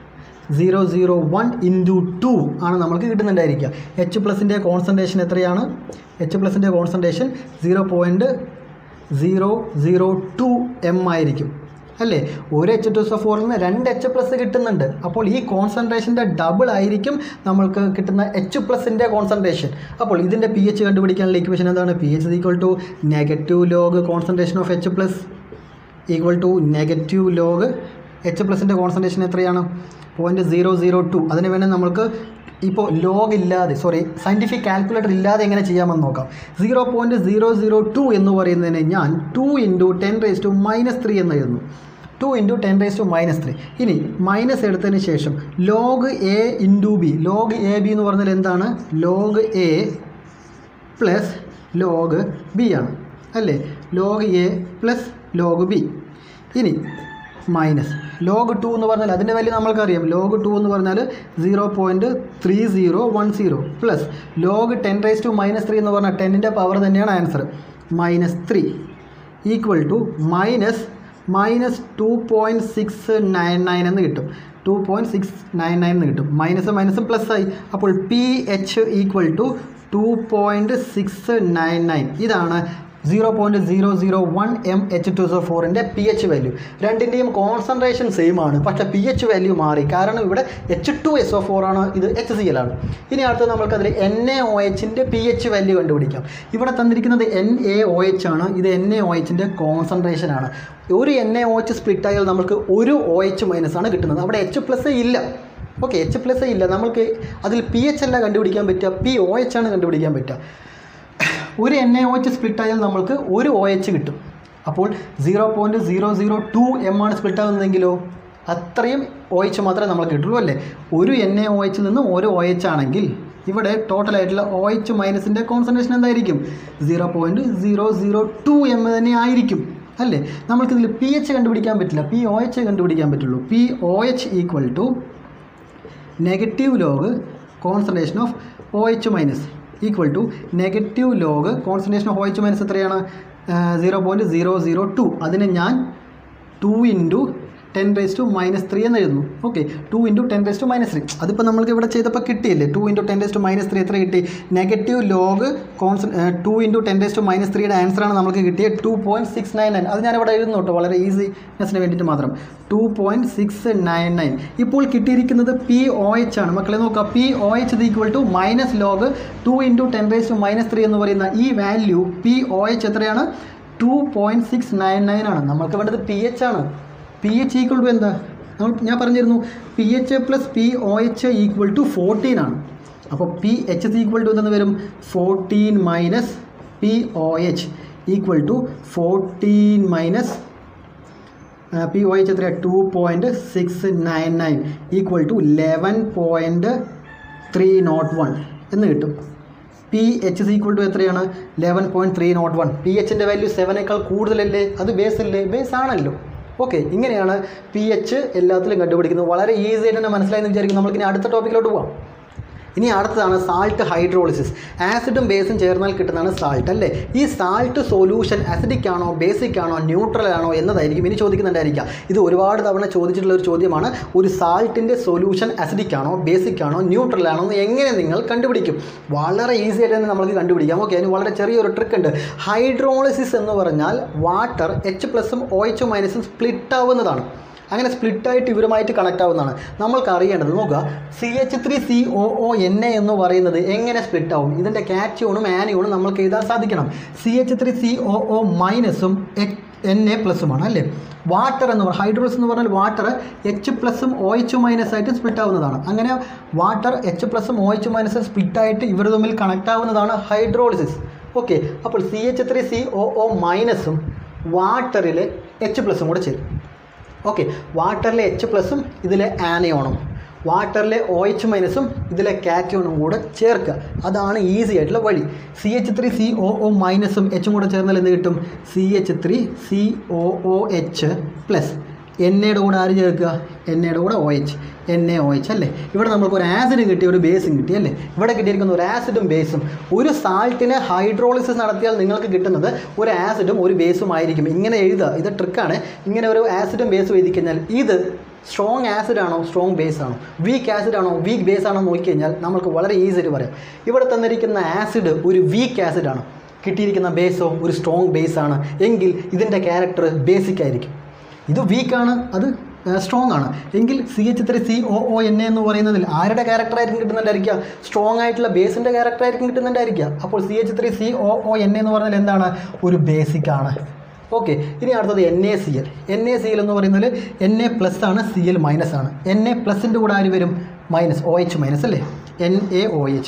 zero zero one into two ആണ് നമ്മൾക്ക് കിട്ടുന്നുണ്ടായിരിക്കുക എച്ച് പ്ലസിൻ്റെ കോൺസെൻട്രേഷൻ എത്രയാണ് എച്ച് പ്ലസിൻ്റെ concentration zero point zero zero two M ആയിരിക്കും അല്ലേ ഒരു എച്ച് ടു എസ് ഫോറിൽ നിന്ന് രണ്ട് എച്ച് പ്ലസ് കിട്ടുന്നുണ്ട് അപ്പോൾ ഈ കോൺസെൻട്രേഷൻ്റെ ഡബിൾ ആയിരിക്കും നമ്മൾക്ക് കിട്ടുന്ന എച്ച് പ്ലസിൻ്റെ കോൺസെൻട്രേഷൻ അപ്പോൾ ഇതിൻ്റെ പി എച്ച് കണ്ടുപിടിക്കാനുള്ള ഇക്വേഷൻ എന്താണ് P H equal to negative log concentration of H plus equal to negative log H പ്ലസിൻ്റെ കോൺസെൻട്രേഷൻ എത്രയാണ് പോയിൻറ്റ് സീറോ സീറോ ടു അതിന് വേണ്ടി നമ്മൾക്ക് ഇപ്പോൾ ലോഗ് ഇല്ലാതെ സോറി സയൻറ്റിഫിക് കാൽക്കുലേറ്റർ ഇല്ലാതെ എങ്ങനെ ചെയ്യാമെന്ന് നോക്കാം zero point zero zero two എന്ന് പറയുന്നതിന് ഞാൻ two into ten raise to minus three എന്ന് എഴുതുന്നു two into ten raise to minus three ഇനി മൈനസ് എടുത്തതിന് ശേഷം log A into B log A B എന്ന് പറഞ്ഞാൽ എന്താണ് log A plus log B ആണ് അല്ലേ log A plus log B ഇനി മൈനസ് ലോഗ് ടു എന്ന് പറഞ്ഞാൽ അതിൻ്റെ വാല്യൂ നമ്മൾക്കറിയാം ലോഗ് ടു എന്ന് പറഞ്ഞാൽ zero point three zero one zero plus log ten raise to minus three എന്ന് പറഞ്ഞാൽ ടെന്നിൻ്റെ പവർ തന്നെയാണ് answer minus three equal to minus minus two point six nine nine എന്ന് കിട്ടും two point six nine nine എന്ന് കിട്ടും minus മൈനസും plus ആയി അപ്പോൾ P H equal to two point six nine nine ഇതാണ് zero point zero zero one M H two so ഫോറിൻ്റെ P H value രണ്ടിൻ്റെയും കോൺസെൻട്രേഷൻ സെയിം ആണ് പക്ഷേ പി എച്ച് വാല്യൂ മാറി കാരണം ഇവിടെ H two S O four ആണ് ഇത് എച്ച് സി എൽ ആണ് ഇനി അടുത്തത് നമുക്കതിൽ എൻ എ ഒ എച്ചിൻ്റെ പി എച്ച് വാല്യൂ കണ്ടുപിടിക്കാം ഇവിടെ തന്നിരിക്കുന്നത് എൻ എ ഒ എച്ച് ആണ് ഇത് എൻ എ ഒ എച്ചിൻ്റെ കോൺസെൻട്രേഷൻ ആണ് ഒരു N A O H split ആയാൽ നമുക്ക് ഒരു ഒ എച്ച് മൈനസ് ആണ് കിട്ടുന്നത് അവിടെ എച്ച് പ്ലസ് ഇല്ല ഓക്കെ എച്ച് പ്ലസ് ഇല്ല നമുക്ക് അതിൽ പി എച്ച് അല്ല കണ്ടുപിടിക്കാൻ പറ്റുക പി ഒ എച്ച് ആണ് കണ്ടുപിടിക്കാൻ പറ്റുക ഒരു N A O H split ആയാൽ നമ്മൾക്ക് ഒരു ഒ എച്ച് കിട്ടും അപ്പോൾ zero point zero zero two M ആണ് സ്പ്ലിറ്റ് ആകുന്നതെങ്കിലോ അത്രയും ഒ എച്ച് മാത്രമേ നമുക്ക് കിട്ടുള്ളൂ അല്ലേ ഒരു എൻ എ ഒ എച്ചിൽ നിന്ന് ഒരു ഒ എച്ച് ആണെങ്കിൽ ഇവിടെ ടോട്ടലായിട്ടുള്ള ഒ എച്ച് മൈനസിൻ്റെ കോൺസെൻട്രേഷൻ എന്തായിരിക്കും zero point zero zero two M തന്നെ ആയിരിക്കും അല്ലേ നമ്മൾക്കിതിൽ പി എച്ച് കണ്ടുപിടിക്കാൻ പറ്റില്ല പി ഒ എച്ച് കണ്ടുപിടിക്കാൻ പറ്റുള്ളൂ P O H equal to negative log concentration of O H minus equal to negative log concentration of O H minus എത്രയാണ് zero point zero zero two അതിന് ഞാൻ two into ten raise to minus three എന്ന് എഴുതുന്നു okay two into ten raise to minus three അതിപ്പോൾ നമ്മൾക്ക് ഇവിടെ ചെയ്തപ്പോൾ കിട്ടിയില്ലേ two into ten raise to minus three എത്ര കിട്ടി negative log concentration two into ten raise to minus ത്രീയുടെ ആൻസറാണ് നമുക്ക് കിട്ടിയത് two point six nine nine അത് ഞാനിവിടെ എഴുതുന്നു കേട്ടോ വളരെ ഈസിനെസ്സിന് വേണ്ടിയിട്ട് മാത്രം two point six nine nine ഇപ്പോൾ കിട്ടിയിരിക്കുന്നത് പി ഒ എച്ച് ആണ് മക്കളെ നോക്കുക പി ഒ എച്ച് ഇത് equal to minus log two into ten raise to minus three എന്ന് പറയുന്ന ഈ വാല്യൂ പി ഒ എച്ച് എത്രയാണ് two point six nine nine ആണ് നമ്മൾക്ക് വേണ്ടത് പി എച്ച് ആണ് പി എച്ച് ഈക്വൽ ടു എന്താ നമ്മൾ ഞാൻ പറഞ്ഞിരുന്നു P H plus P O H equal to fourteen ആണ് അപ്പോൾ P H is equal to എന്തെന്ന് വരും fourteen minus P O H equal to fourteen minus P O H എത്രയാണ് two point six nine nine equal to eleven point three nought one എന്ന് കിട്ടും P H is equal to എത്രയാണ് eleven point three nought one P എച്ചിൻ്റെ value സെവനേക്കാൾ കൂടുതലല്ലേ അത് base അല്ലേ base ആണല്ലോ ഓക്കെ ഇങ്ങനെയാണ് പി എച്ച് എല്ലാത്തിലും കണ്ടുപിടിക്കുന്നത് വളരെ ഈസി ആയിട്ട് തന്നെ മനസ്സിലായെന്ന് വിചാരിക്കും നമ്മൾക്കിനി അടുത്ത ടോപ്പിക്കിലോട്ട് പോകാം ഇനി അടുത്തതാണ് സാൾട്ട് ഹൈഡ്രോളിസിസ് ആസിഡും ബേസും ചേർന്നാൽ കിട്ടുന്നതാണ് സാൾട്ട് അല്ലേ ഈ സാൾട്ട് സൊല്യൂഷൻ അസിഡിക് ആണോ ബേസിക് ആണോ ന്യൂട്രൽ ആണോ എന്നതായിരിക്കും ഇനി ചോദിക്കുന്നുണ്ടായിരിക്കാം ഇത് ഒരുപാട് തവണ ചോദിച്ചിട്ടുള്ള ഒരു ചോദ്യമാണ് ഒരു സാൾട്ടിൻ്റെ സൊല്യൂഷൻ അസിഡിക് ആണോ ബേസിക് ആണോ ന്യൂട്രൽ ആണോ എന്ന് എങ്ങനെ നിങ്ങൾ കണ്ടുപിടിക്കും വളരെ ഈസി ആയിട്ട് തന്നെ നമുക്ക് കണ്ടുപിടിക്കാം ഓക്കെ അതിന് വളരെ ചെറിയൊരു ട്രിക്ക് ഉണ്ട് ഹൈഡ്രോളിസിസ് എന്ന് പറഞ്ഞാൽ വാട്ടർ എച്ച് പ്ലസും ഒ എച്ച് മൈനസും സ്പ്ലിറ്റ് ആവുന്നതാണ് അങ്ങനെ സ്പ്ലിറ്റായിട്ട് ഇവരുമായിട്ട് കണക്ട് ആവുന്നതാണ് നമ്മൾക്ക് അറിയേണ്ടത് നോക്കുക C H three C O O N A എന്ന് പറയുന്നത് എങ്ങനെ സ്പ്ലിറ്റ് ആവും ഇതിൻ്റെ കാറ്റ്യൂണും ആനിയോണും നമ്മൾക്ക് എഴുതാൻ സാധിക്കണം C H three C O O മൈനസും എൻ എ പ്ലസുമാണ് അല്ലേ വാട്ടർ എന്ന് പറഞ്ഞാൽ ഹൈഡ്രോളിസ് എന്ന് പറഞ്ഞാൽ വാട്ടർ എച്ച് പ്ലസും ഒ എച്ച് മൈനസ് ആയിട്ട് സ്പ്ലിറ്റ് ആവുന്നതാണ് അങ്ങനെ വാട്ടർ എച്ച് പ്ലസും ഒ എച്ച് മൈനസും സ്പ്ലിറ്റ് ആയിട്ട് ഇവർ തമ്മിൽ കണക്ട് ആവുന്നതാണ് ഹൈഡ്രോളിസിസ് ഓക്കെ അപ്പോൾ C H three C O O മൈനസും വാട്ടറിൽ എച്ച് പ്ലസും കൂടെ ചേരും ഓക്കെ വാട്ടറിലെ എച്ച് പ്ലസും ഇതിലെ ആനയോണും വാട്ടറിലെ ഒ എച്ച് മൈനസും ഇതിലെ കാറ്റയോണും കൂടെ ചേർക്കുക അതാണ് ഈസി ആയിട്ടുള്ള വഴി C H three C O O മൈനസും എച്ചും കൂടെ ചേർന്നാൽ എന്ത് കിട്ടും C H three C O O H plus N എയുടെ കൂടെ ആര് ചേർക്കുക എൻ എയുടെ കൂടെ O H N A O H അല്ലേ ഇവിടെ നമുക്ക് ഒരു ആസിഡ് കിട്ടി ഒരു ബേസും കിട്ടി അല്ലേ ഇവിടെ കിട്ടിയിരിക്കുന്ന ഒരു ആസിഡും ബേസും ഒരു സാൾട്ടിനെ ഹൈഡ്രോളിസിസ് നടത്തിയാൽ നിങ്ങൾക്ക് കിട്ടുന്നത് ഒരു ആസിഡും ഒരു ബേസും ആയിരിക്കും ഇങ്ങനെ എഴുതുക ഇത് ട്രിക്കാണ് ഇങ്ങനെ ഒരു ആസിഡും ബേസും എഴുതി കഴിഞ്ഞാൽ ഇത് സ്ട്രോങ് ആസിഡ് ആണോ സ്ട്രോങ് ബേസ് ആണോ വീക്ക് ആസിഡ് ആണോ വീക്ക് ബേസ് ആണോ നോക്കിക്കഴിഞ്ഞാൽ നമുക്ക് വളരെ ഈസി ആയിട്ട് പറയാം ഇവിടെ തന്നിരിക്കുന്ന ആസിഡ് ഒരു വീക്ക് ആസിഡ് ആണ് കിട്ടിയിരിക്കുന്ന ബേസോ ഒരു സ്ട്രോങ് ബേസ് ആണ് എങ്കിൽ ഇതിൻ്റെ ക്യാരക്ടർ ബേസിക് ആയിരിക്കും ഇത് വീക്കാണ് അത് സ്ട്രോങ് ആണ് എങ്കിൽ C H three C O O N എന്ന് പറയുന്നതിൽ ആരുടെ ക്യാരക്ടർ ആയിരിക്കും കിട്ടുന്നുണ്ടായിരിക്കുക സ്ട്രോങ് ആയിട്ടുള്ള ബേസിൻ്റെ ക്യാരക്ടർ ആയിരിക്കും കിട്ടുന്നുണ്ടായിരിക്കുക അപ്പോൾ C H three C O O N എന്ന് പറഞ്ഞാൽ എന്താണ് ഒരു ബേസിക് ആണ് ഓക്കെ ഇനി അടുത്തത് N A C L N A C L എന്ന് പറയുന്നത് എൻ എ പ്ലസ് ആണ് സി എൽ മൈനസ് ആണ് എൻ എ പ്ലസിൻ്റെ കൂടെ ആര് വരും മൈനസ് ഒ എച്ച് മൈനസ് അല്ലേ N A O H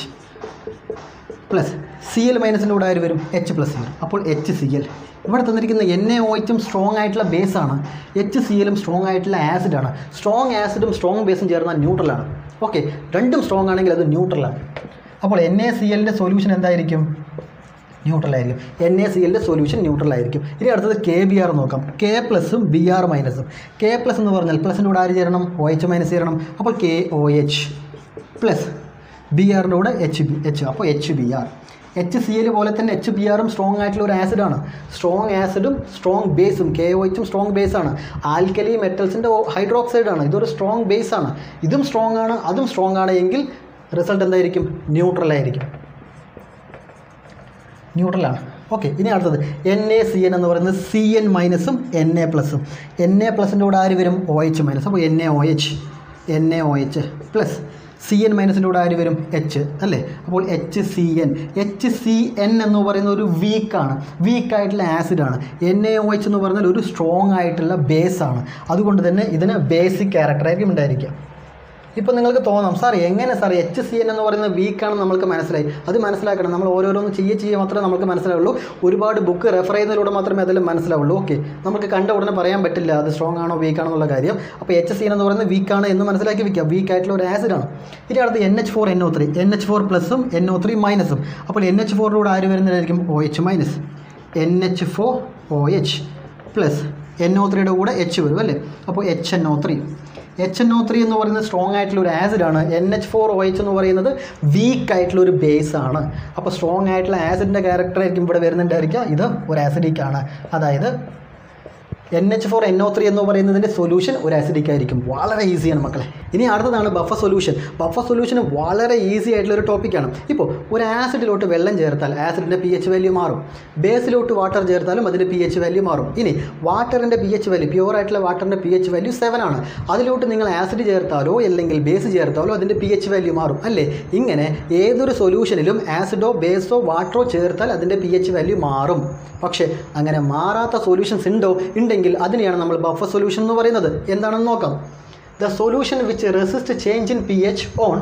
plus C L മൈനസിൻ്റെ കൂടെ ആര് വരും എച്ച് പ്ലസ് വരും അപ്പോൾ എച്ച് സി എൽ ഇവിടെ തന്നിരിക്കുന്ന എൻ എ ഒ എച്ചും സ്ട്രോങ് ആയിട്ടുള്ള ബേസാണ് എച്ച് സി എല്ലും സ്ട്രോങ് ആയിട്ടുള്ള ആസിഡാണ് സ്ട്രോങ് ആസിഡും സ്ട്രോങ് ബേസും ചേർന്നാൽ ന്യൂട്രലാണ് ഓക്കെ രണ്ടും സ്ട്രോങ് ആണെങ്കിൽ അത് ന്യൂട്രലാണ് അപ്പോൾ എൻ എ സി എല്ലിൻ്റെ സൊല്യൂഷൻ എന്തായിരിക്കും ന്യൂട്രൽ ആയിരിക്കും എൻ എ സി എല്ലിൻ്റെ സൊല്യൂഷൻ ന്യൂട്രൽ ആയിരിക്കും ഇനി അടുത്തത് കെ ബി ആർ നോക്കാം കെ പ്ലസും ബി ആർ മൈനസും കെ പ്ലസ് എന്ന് പറഞ്ഞാൽ പ്ലസിൻ്റെ കൂടെ ആര് ചേരണം ഒ എച്ച് മൈനസ് ചേരണം അപ്പോൾ K O H plus B ആറിൻ്റെ കൂടെ എച്ച് ബി എച്ച് അപ്പോൾ H B R H C L പോലെ തന്നെ എച്ച് ബി ആറും സ്ട്രോങ് ആയിട്ടുള്ള ഒരു ആസിഡാണ് സ്ട്രോങ് ആസിഡും സ്ട്രോങ് ബേസും കെ ഒ എച്ചും സ്ട്രോങ് ബേസാണ് ആൽക്കലി മെറ്റൽസിൻ്റെ ഹൈഡ്രോക്സൈഡ് ആണ് ഇതൊരു സ്ട്രോങ് ബേസ് ആണ് ഇതും സ്ട്രോങ് ആണ് അതും സ്ട്രോങ് ആണ് എങ്കിൽ റിസൾട്ട് എന്തായിരിക്കും ന്യൂട്രൽ ആയിരിക്കും ന്യൂട്രലാണ് ഓക്കെ ഇനി അടുത്തത് എൻ എ സി എൻ എന്ന് പറയുന്നത് സി എൻ മൈനസും എൻ എ പ്ലസും എൻ എ പ്ലസിൻ്റെ കൂടെ ആര് വരും ഒ എച്ച് മൈനസ് അപ്പോൾ N A O H N A O H plus C N മൈനസിൻ്റെ കൂടെ ആര് വരും എച്ച് അല്ലേ അപ്പോൾ H C N H C N എന്ന് പറയുന്ന ഒരു വീക്കാണ് വീക്കായിട്ടുള്ള ആസിഡാണ് എൻ എ ഒ എച്ച് എന്ന് പറഞ്ഞാൽ ഒരു സ്ട്രോങ് ആയിട്ടുള്ള ബേസാണ് അതുകൊണ്ട് തന്നെ ഇതിന് ബേസിക് ക്യാരക്ടറായിരിക്കും ഉണ്ടായിരിക്കുക ഇപ്പോൾ നിങ്ങൾക്ക് തോന്നാം സാർ എങ്ങനെ സാർ എച്ച് സി എൻ എന്ന് പറയുന്നത് വീക്കാണെന്ന് നമ്മൾക്ക് മനസ്സിലായി അത് മനസ്സിലാക്കണം നമ്മൾ ഓരോരോന്ന് ചെയ്യ ചെയ്യ മാത്രമേ നമുക്ക് മനസ്സിലാവുള്ളൂ ഒരുപാട് ബുക്ക് റെഫർ ചെയ്യുന്നതിലൂടെ മാത്രമേ അതെല്ലാം മനസ്സിലാവുള്ളൂ ഓക്കെ നമുക്ക് കണ്ട ഉടനെ പറയാൻ പറ്റില്ല അത് സ്ട്രോങ് ആണോ വീക്ക് ആണോ എന്നുള്ള കാര്യം അപ്പോൾ എച്ച് സി എൻ എന്ന് പറയുന്നത് വീക്കാണ് എന്ന് മനസ്സിലാക്കി വെക്കുക വീക്ക് ആയിട്ടുള്ള ഒരു ആസിഡാണ് ഇനി അടുത്ത് N H four N O three N H four പ്ലസും എൻ ഒ ത്രീ മൈനസും അപ്പോൾ എൻ എച്ച് ഫോറിൻ്റെ കൂടെ ആര് വരുന്നതായിരിക്കും O H minus N H four O H plus N O ത്രീയുടെ കൂടെ എച്ച് വരും അല്ലേ അപ്പോൾ H N O three H N O three എന്ന് പറയുന്നത് സ്ട്രോങ് ആയിട്ടുള്ള ഒരു ആസിഡാണ് N H four O H എന്ന് പറയുന്നത് വീക്ക് ആയിട്ടുള്ള ഒരു ബേസ് ആണ് അപ്പോൾ സ്ട്രോങ് ആയിട്ടുള്ള ആസിഡിൻ്റെ ക്യാരക്ടറായിരിക്കും ഇവിടെ വരുന്നുണ്ടായിരിക്കുക ഇത് ഒരു ആസിഡിക് ആണ് അതായത് N H four N O three എന്ന് പറയുന്നതിൻ്റെ സൊല്യൂഷൻ ഒരു ആസിഡിക് ആയിരിക്കും വളരെ ഈസിയാണ് മക്കളെ ഇനി അടുത്തതാണ് ബഫ സൊല്യൂഷൻ ബഫ സൊല്യൂഷൻ വളരെ ഈസി ആയിട്ടുള്ള ഒരു ടോപ്പിക്കാണ് ഇപ്പോൾ ഒരു ആസിഡിലോട്ട് വെള്ളം ചേർത്താൽ ആസിഡിൻ്റെ പി എച്ച് വാല്യൂ മാറും ബേസിലോട്ട് വാട്ടർ ചേർത്താലും അതിൻ്റെ പി എച്ച് വാല്യൂ മാറും ഇനി വാട്ടറിൻ്റെ പി എച്ച് വാല്യൂ പ്യുവർ ആയിട്ടുള്ള വാട്ടറിൻ്റെ പി എച്ച് വാല്യൂ സെവൻ ആണ് അതിലോട്ട് നിങ്ങൾ ആസിഡ് ചേർത്താലോ അല്ലെങ്കിൽ ബേസ് ചേർത്താലോ അതിൻ്റെ പി എച്ച് വാല്യൂ മാറും അല്ലേ ഇങ്ങനെ ഏതൊരു സൊല്യൂഷനിലും ആസിഡോ ബേസോ വാട്ടറോ ചേർത്താൽ അതിൻ്റെ പി എച്ച് വാല്യൂ മാറും പക്ഷേ അങ്ങനെ മാറാത്ത സൊല്യൂഷൻസ് ഉണ്ടോ ഉണ്ടെങ്കിൽ അതിനെയാണ് നമ്മൾ ബഫർ സൊല്യൂഷൻ എന്ന് പറയുന്നത് എന്താണെന്ന് നോക്കാം the solution which resist change in P H on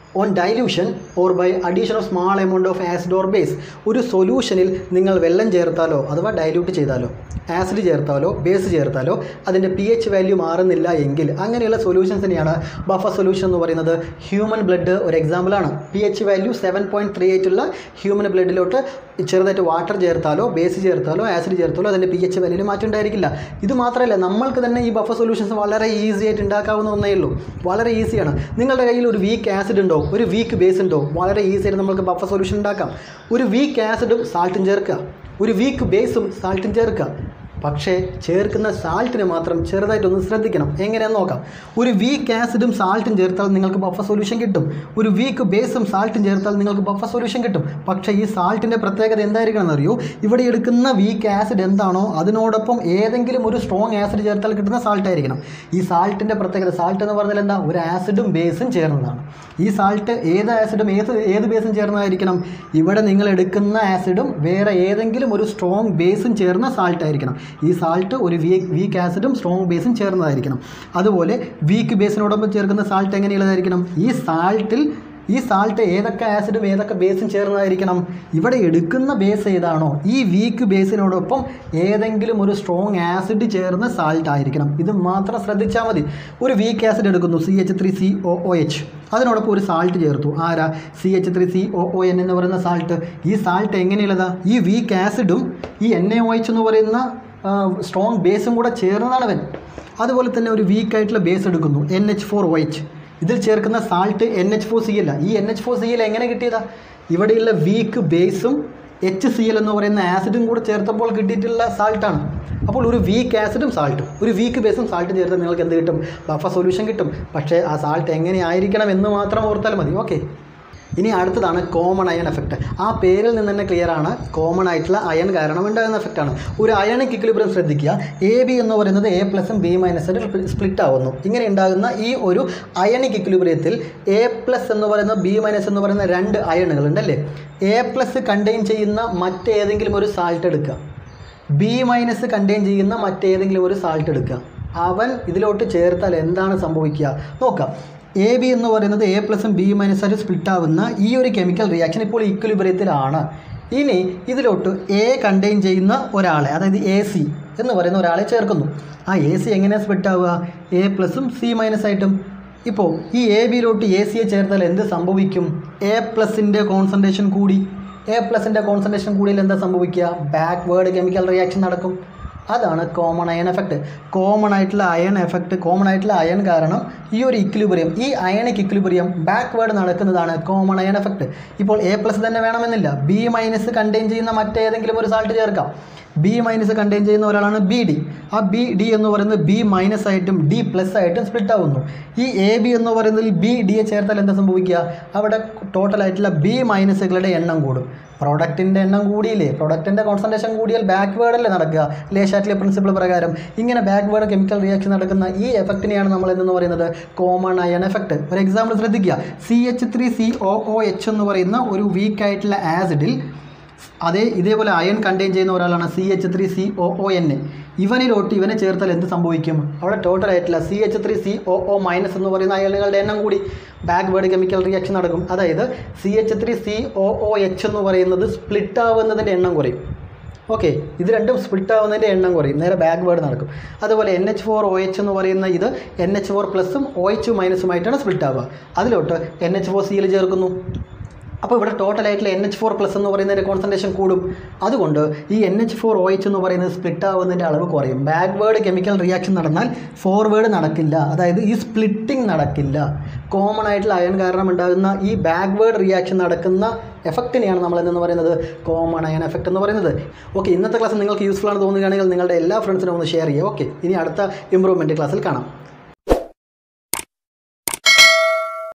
on dilution or by addition of small amount of acid or base ഒരു സൊല്യൂഷനിൽ നിങ്ങൾ വെള്ളം ചേർത്താലോ അഥവാ ഡൈല്യൂട്ട് ചെയ്താലോ ആസിഡ് ചേർത്താലോ ബേസ് ചേർത്താലോ അതിൻ്റെ പി എച്ച് വാല്യൂ മാറുന്നില്ല എങ്കിൽ അങ്ങനെയുള്ള സൊല്യൂഷൻസിനെയാണ് ബഫർ സൊല്യൂഷൻ എന്ന് പറയുന്നത് ഹ്യൂമൻ ബ്ലഡ് ഒരു എക്സാമ്പിളാണ് P H value seven point three eight ഉള്ള ഹ്യൂമൻ ബ്ലഡിലോട്ട് ചെറുതായിട്ട് വാട്ടർ ചേർത്താലോ ബേസ് ചേർത്താലോ ആസിഡ് ചേർത്താലോ അതിൻ്റെ പി എച്ച് വാല്യൂവിൽ മാറ്റം ഉണ്ടായിരിക്കില്ല ഇത് മാത്രമല്ല നമ്മൾക്ക് തന്നെ ഈ ബഫർ സൊല്യൂഷൻസ് വളരെ ഈസി ആയിട്ട് ഉണ്ടാക്കാവുന്ന ഒന്നേ ഉള്ളൂ വളരെ ഈസിയാണ് നിങ്ങളുടെ കയ്യിൽ ഒരു വീക്ക് ആസിഡ് ഉണ്ടോ ഒരു വീക്ക് ബേസ് ഉണ്ടോ വളരെ ഈസി ആയിട്ട് നമുക്ക് ബഫർ സൊല്യൂഷൻ ഉണ്ടാക്കാം ഒരു വീക്ക് ആസിഡും സാൾട്ടും ചേർക്കുക ഒരു വീക്ക് ബേസും സാൾട്ടും ചേർക്കുക പക്ഷേ ചേർക്കുന്ന സാൾട്ടിനെ മാത്രം ചെറുതായിട്ടൊന്ന് ശ്രദ്ധിക്കണം എങ്ങനെയാണെന്ന് നോക്കാം ഒരു വീക്ക് ആസിഡും സാൾട്ടും ചേർത്താൽ നിങ്ങൾക്ക് ബഫർ സൊല്യൂഷൻ കിട്ടും ഒരു വീക്ക് ബേസും സാൾട്ടും ചേർത്താൽ നിങ്ങൾക്ക് ബഫർ സൊല്യൂഷൻ കിട്ടും പക്ഷേ ഈ സാൾട്ടിൻ്റെ പ്രത്യേകത എന്തായിരിക്കണം എന്നറിയോ ഇവിടെ എടുക്കുന്ന വീക്ക് ആസിഡ് എന്താണോ അതിനോടൊപ്പം ഏതെങ്കിലും ഒരു സ്ട്രോങ് ആസിഡ് ചേർത്താൽ കിട്ടുന്ന സാൾട്ട് ആയിരിക്കണം ഈ സാൾട്ടിൻ്റെ പ്രത്യേകത സാൾട്ട് എന്ന് പറഞ്ഞാൽ എന്താ ഒരു ആസിഡും ബേസും ചേർന്നതാണ് ഈ സാൾട്ട് ഏത് ആസിഡും ഏത് ഏത് ബേസും ചേർന്നതായിരിക്കണം ഇവിടെ നിങ്ങൾ എടുക്കുന്ന ആസിഡും വേറെ ഏതെങ്കിലും ഒരു സ്ട്രോങ് ബേസും ചേർന്ന സാൾട്ട് ആയിരിക്കണം ഈ സാൾട്ട് ഒരു വീക്ക് വീക്ക് ആസിഡും സ്ട്രോങ് ബേസും ചേർന്നതായിരിക്കണം അതുപോലെ വീക്ക് ബേസിനോടൊപ്പം ചേർക്കുന്ന സാൾട്ട് എങ്ങനെയുള്ളതായിരിക്കണം ഈ സാൾട്ടിൽ ഈ സാൾട്ട് ഏതൊക്കെ ആസിഡും ഏതൊക്കെ ബേസും ചേർന്നതായിരിക്കണം ഇവിടെ എടുക്കുന്ന ബേസ് ഏതാണോ ഈ വീക്ക് ബേസിനോടൊപ്പം ഏതെങ്കിലും ഒരു സ്ട്രോങ് ആസിഡ് ചേർന്ന സാൾട്ട് ആയിരിക്കണം ഇത് മാത്രം ശ്രദ്ധിച്ചാൽ മതി ഒരു വീക്ക് ആസിഡ് എടുക്കുന്നു C H three C O O H അതിനോടൊപ്പം ഒരു സാൾട്ട് ചേർത്തു ആരാ C H three C O O N എന്ന് പറയുന്ന സാൾട്ട് ഈ സാൾട്ട് എങ്ങനെയുള്ളതാ ഈ വീക്ക് ആസിഡും ഈ എൻ എ ഒ എച്ച് എന്ന് പറയുന്ന സ്ട്രോങ് ബേസും കൂടെ ചേർന്നതാണ് അവൻ അതുപോലെ തന്നെ ഒരു വീക്ക് ആയിട്ടുള്ള ബേസ് എടുക്കുന്നു N H four O H ഇതിൽ ചേർക്കുന്ന salt N H four C അല്ല ഈ N H four C L എങ്ങനെ കിട്ടിയതാ ഇവിടെയുള്ള വീക്ക് ബേസും എച്ച് സി എൽ എന്ന് പറയുന്ന ആസിഡും കൂടെ ചേർത്തപ്പോൾ കിട്ടിയിട്ടുള്ള സാൾട്ടാണ് അപ്പോൾ ഒരു വീക്ക് ആസിഡും സാൾട്ടും ഒരു വീക്ക് ബേസും സാൾട്ടും ചേർത്ത് നിങ്ങൾക്ക് എന്ത് കിട്ടും ബഫർ സൊല്യൂഷൻ കിട്ടും പക്ഷേ ആ സാൾട്ട് എങ്ങനെ ആയിരിക്കണം എന്ന് മാത്രം ഓർത്താൽ മതി ഓക്കെ ഇനി അടുത്തതാണ് കോമൺ അയൺ എഫക്റ്റ് ആ പേരിൽ നിന്ന് തന്നെ ക്ലിയർ ആണ് കോമൺ ആയിട്ടുള്ള അയൺ കാരണം ഉണ്ടാകുന്ന എഫക്റ്റ് ആണ് ഒരു അയണിക് ഇക്വിലിബ്രിയം ശ്രദ്ധിക്കുക എ ബി എന്ന് പറയുന്നത് എ പ്ലസും ബി മൈനസും സ്പ്ലിറ്റ് ആവുന്നു ഇങ്ങനെ ഉണ്ടാകുന്ന ഈ ഒരു അയണിക് ഇക്വിലിബ്രിയത്തിൽ എ പ്ലസ് എന്ന് പറയുന്ന ബി മൈനസ് എന്ന് പറയുന്ന രണ്ട് അയണുകൾ ഉണ്ടല്ലേ എ പ്ലസ് കണ്ടെയ്ൻ ചെയ്യുന്ന മറ്റേതെങ്കിലും ഒരു സാൾട്ട് എടുക്കുക ബി മൈനസ് കണ്ടെയ്ൻ ചെയ്യുന്ന മറ്റേതെങ്കിലും ഒരു സാൾട്ട് എടുക്കുക അവൻ ഇതിലോട്ട് ചേർത്താൽ എന്താണ് സംഭവിക്കുക നോക്കാം എ ബി എന്ന് പറയുന്നത് എ പ്ലസും ബി മൈനസ് ആയിട്ട് സ്പ്ലിറ്റ് ആവുന്ന ഈ ഒരു കെമിക്കൽ റിയാക്ഷൻ ഇപ്പോൾ ഈക്വലിബ്രിയത്തിലാണ് ഇനി ഇതിലോട്ട് എ കണ്ടെയ്ൻ ചെയ്യുന്ന ഒരാളെ അതായത് എ സി എന്ന് പറയുന്ന ഒരാളെ ചേർക്കുന്നു ആ എ സി എങ്ങനെയാണ് സ്പ്ലിറ്റ് ആവുക എ പ്ലസും സി മൈനസ് ആയിട്ടും ഇപ്പോൾ ഈ എ ബിയിലോട്ട് എ സിയെ ചേർത്താൽ എന്ത് സംഭവിക്കും എ പ്ലസിൻ്റെ കോൺസെൻട്രേഷൻ കൂടി എ പ്ലസിൻ്റെ കോൺസെൻട്രേഷൻ കൂടിയാൽ എന്താ സംഭവിക്കുക ബാക്ക്വേർഡ് കെമിക്കൽ റിയാക്ഷൻ നടക്കും അതാണ് കോമൺ അയൺ എഫക്റ്റ് കോമൺ ആയിട്ടുള്ള അയൺ എഫക്റ്റ് കോമൺ ആയിട്ടുള്ള അയൺ കാരണം ഈ ഒരു ഇക്വിലിബ്രിയം ഈ അയണിക് ഇക്വിലിബ്രിയം ബാക്ക്വേർഡ് നടക്കുന്നതാണ് കോമൺ അയൺ എഫക്റ്റ് ഇപ്പോൾ എ പ്ലസ് തന്നെ വേണമെന്നില്ല ബി മൈനസ് കണ്ടെയ്ൻ ചെയ്യുന്ന മറ്റേതെങ്കിലും ഒരു സാൾട്ട് ചേർക്കാം ബി മൈനസ് കണ്ടെയ്ൻ ചെയ്യുന്ന ഒരാളാണ് ബി ഡി ആ ബി ഡി എന്ന് പറയുന്നത് ബി മൈനസ് ആയിട്ടും ഡി പ്ലസ് ആയിട്ടും സ്പ്ലിറ്റ് ആവുന്നു ഈ എ ബി എന്ന് പറയുന്നതിൽ ബി ഡിയെ ചേർത്താൽ എന്താ സംഭവിക്കുക അവിടെ ടോട്ടലായിട്ടുള്ള ബി മൈനസുകളുടെ എണ്ണം കൂടും പ്രോഡക്റ്റിൻ്റെ എണ്ണം കൂടിയില്ലേ പ്രോഡക്റ്റിൻ്റെ കോൺസെൻട്രേഷൻ കൂടിയാൽ ബാക്ക്വേർഡല്ലേ നടക്കുക ലേഷാറ്റിലെ പ്രിൻസിപ്പിൾ പ്രകാരം ഇങ്ങനെ ബാക്ക്വേർഡ് കെമിക്കൽ റിയാക്ഷൻ നടക്കുന്ന ഈ എഫക്റ്റിനെയാണ് നമ്മൾ എന്ന് പറയുന്നത് കോമൺ അയൺ എഫക്റ്റ് ഒരു എക്സാമ്പിൾ ശ്രദ്ധിക്കുക C H three C O O H എന്ന് പറയുന്ന ഒരു വീക്ക് ആയിട്ടുള്ള ആസിഡിൽ അതേ ഇതേപോലെ അയൺ കണ്ടെയ്ൻ ചെയ്യുന്ന ഒരാളാണ് C H three C O O N ഇവനിലോട്ട് ഇവനെ ചേർത്താൽ എന്ത് സംഭവിക്കും അവിടെ ടോട്ടൽ ആയിട്ടില്ല C H three C O O minus എന്ന് പറയുന്ന അയണുകളുടെ എണ്ണം കൂടി ബാക്ക്വേർഡ് കെമിക്കൽ റിയാക്ഷൻ നടക്കും അതായത് C H three C O O H എന്ന് പറയുന്നത് സ്പ്ലിറ്റ് ആവുന്നതിൻ്റെ എണ്ണം കുറയും ഓക്കെ ഇത് രണ്ടും സ്പ്ലിറ്റ് ആവുന്നതിൻ്റെ എണ്ണം കുറയും നേരെ ബാക്ക്വേർഡ് നടക്കും അതുപോലെ N H four O H എന്ന് പറയുന്ന ഇത് എൻ എച്ച് ഫോർ പ്ലസും ഒ എച്ച് മൈനസുമായിട്ടാണ് സ്പ്ലിറ്റ് ആവുക അതിലോട്ട് എൻ എച്ച് ഫോർ സിയിൽ ചേർക്കുന്നു അപ്പോൾ ഇവിടെ ടോട്ടലായിട്ടുള്ള എൻ എച്ച് ഫോർ പ്ലസ് എന്ന് പറയുന്നതിൻ്റെ കോൺസെൻട്രേഷൻ കൂടും അതുകൊണ്ട് ഈ N H four O H എന്ന് പറയുന്നത് സ്പ്ലിറ്റ് ആവുന്നതിൻ്റെ അളവ് കുറയും ബാക്ക്വേർഡ് കെമിക്കൽ റിയാക്ഷൻ നടന്നാൽ ഫോർവേഡ് നടക്കില്ല അതായത് ഈ സ്പ്ലിറ്റിംഗ് നടക്കില്ല കോമൺ ആയിട്ടുള്ള അയൺ കാരണം ഉണ്ടാകുന്ന ഈ ബാക്ക്വേർഡ് റിയാക്ഷൻ നടക്കുന്ന എഫക്റ്റിനെയാണ് നമ്മൾ എന്ന് പറയുന്നത് കോമൺ അയൺ എഫക്റ്റ് എന്ന് പറയുന്നത് ഓക്കെ ഇന്നത്തെ ക്ലാസ് നിങ്ങൾക്ക് യൂസ്ഫുൾ ആണ് തോന്നുകയാണെങ്കിൽ നിങ്ങളുടെ എല്ലാ ഫ്രണ്ട്സിനും ഒന്ന് ഷെയർ ചെയ്യുക ഓക്കെ ഇനി അടുത്ത ഇമ്പ്രൂവ്മെൻറ്റ് ക്ലാസ്സിൽ കാണാം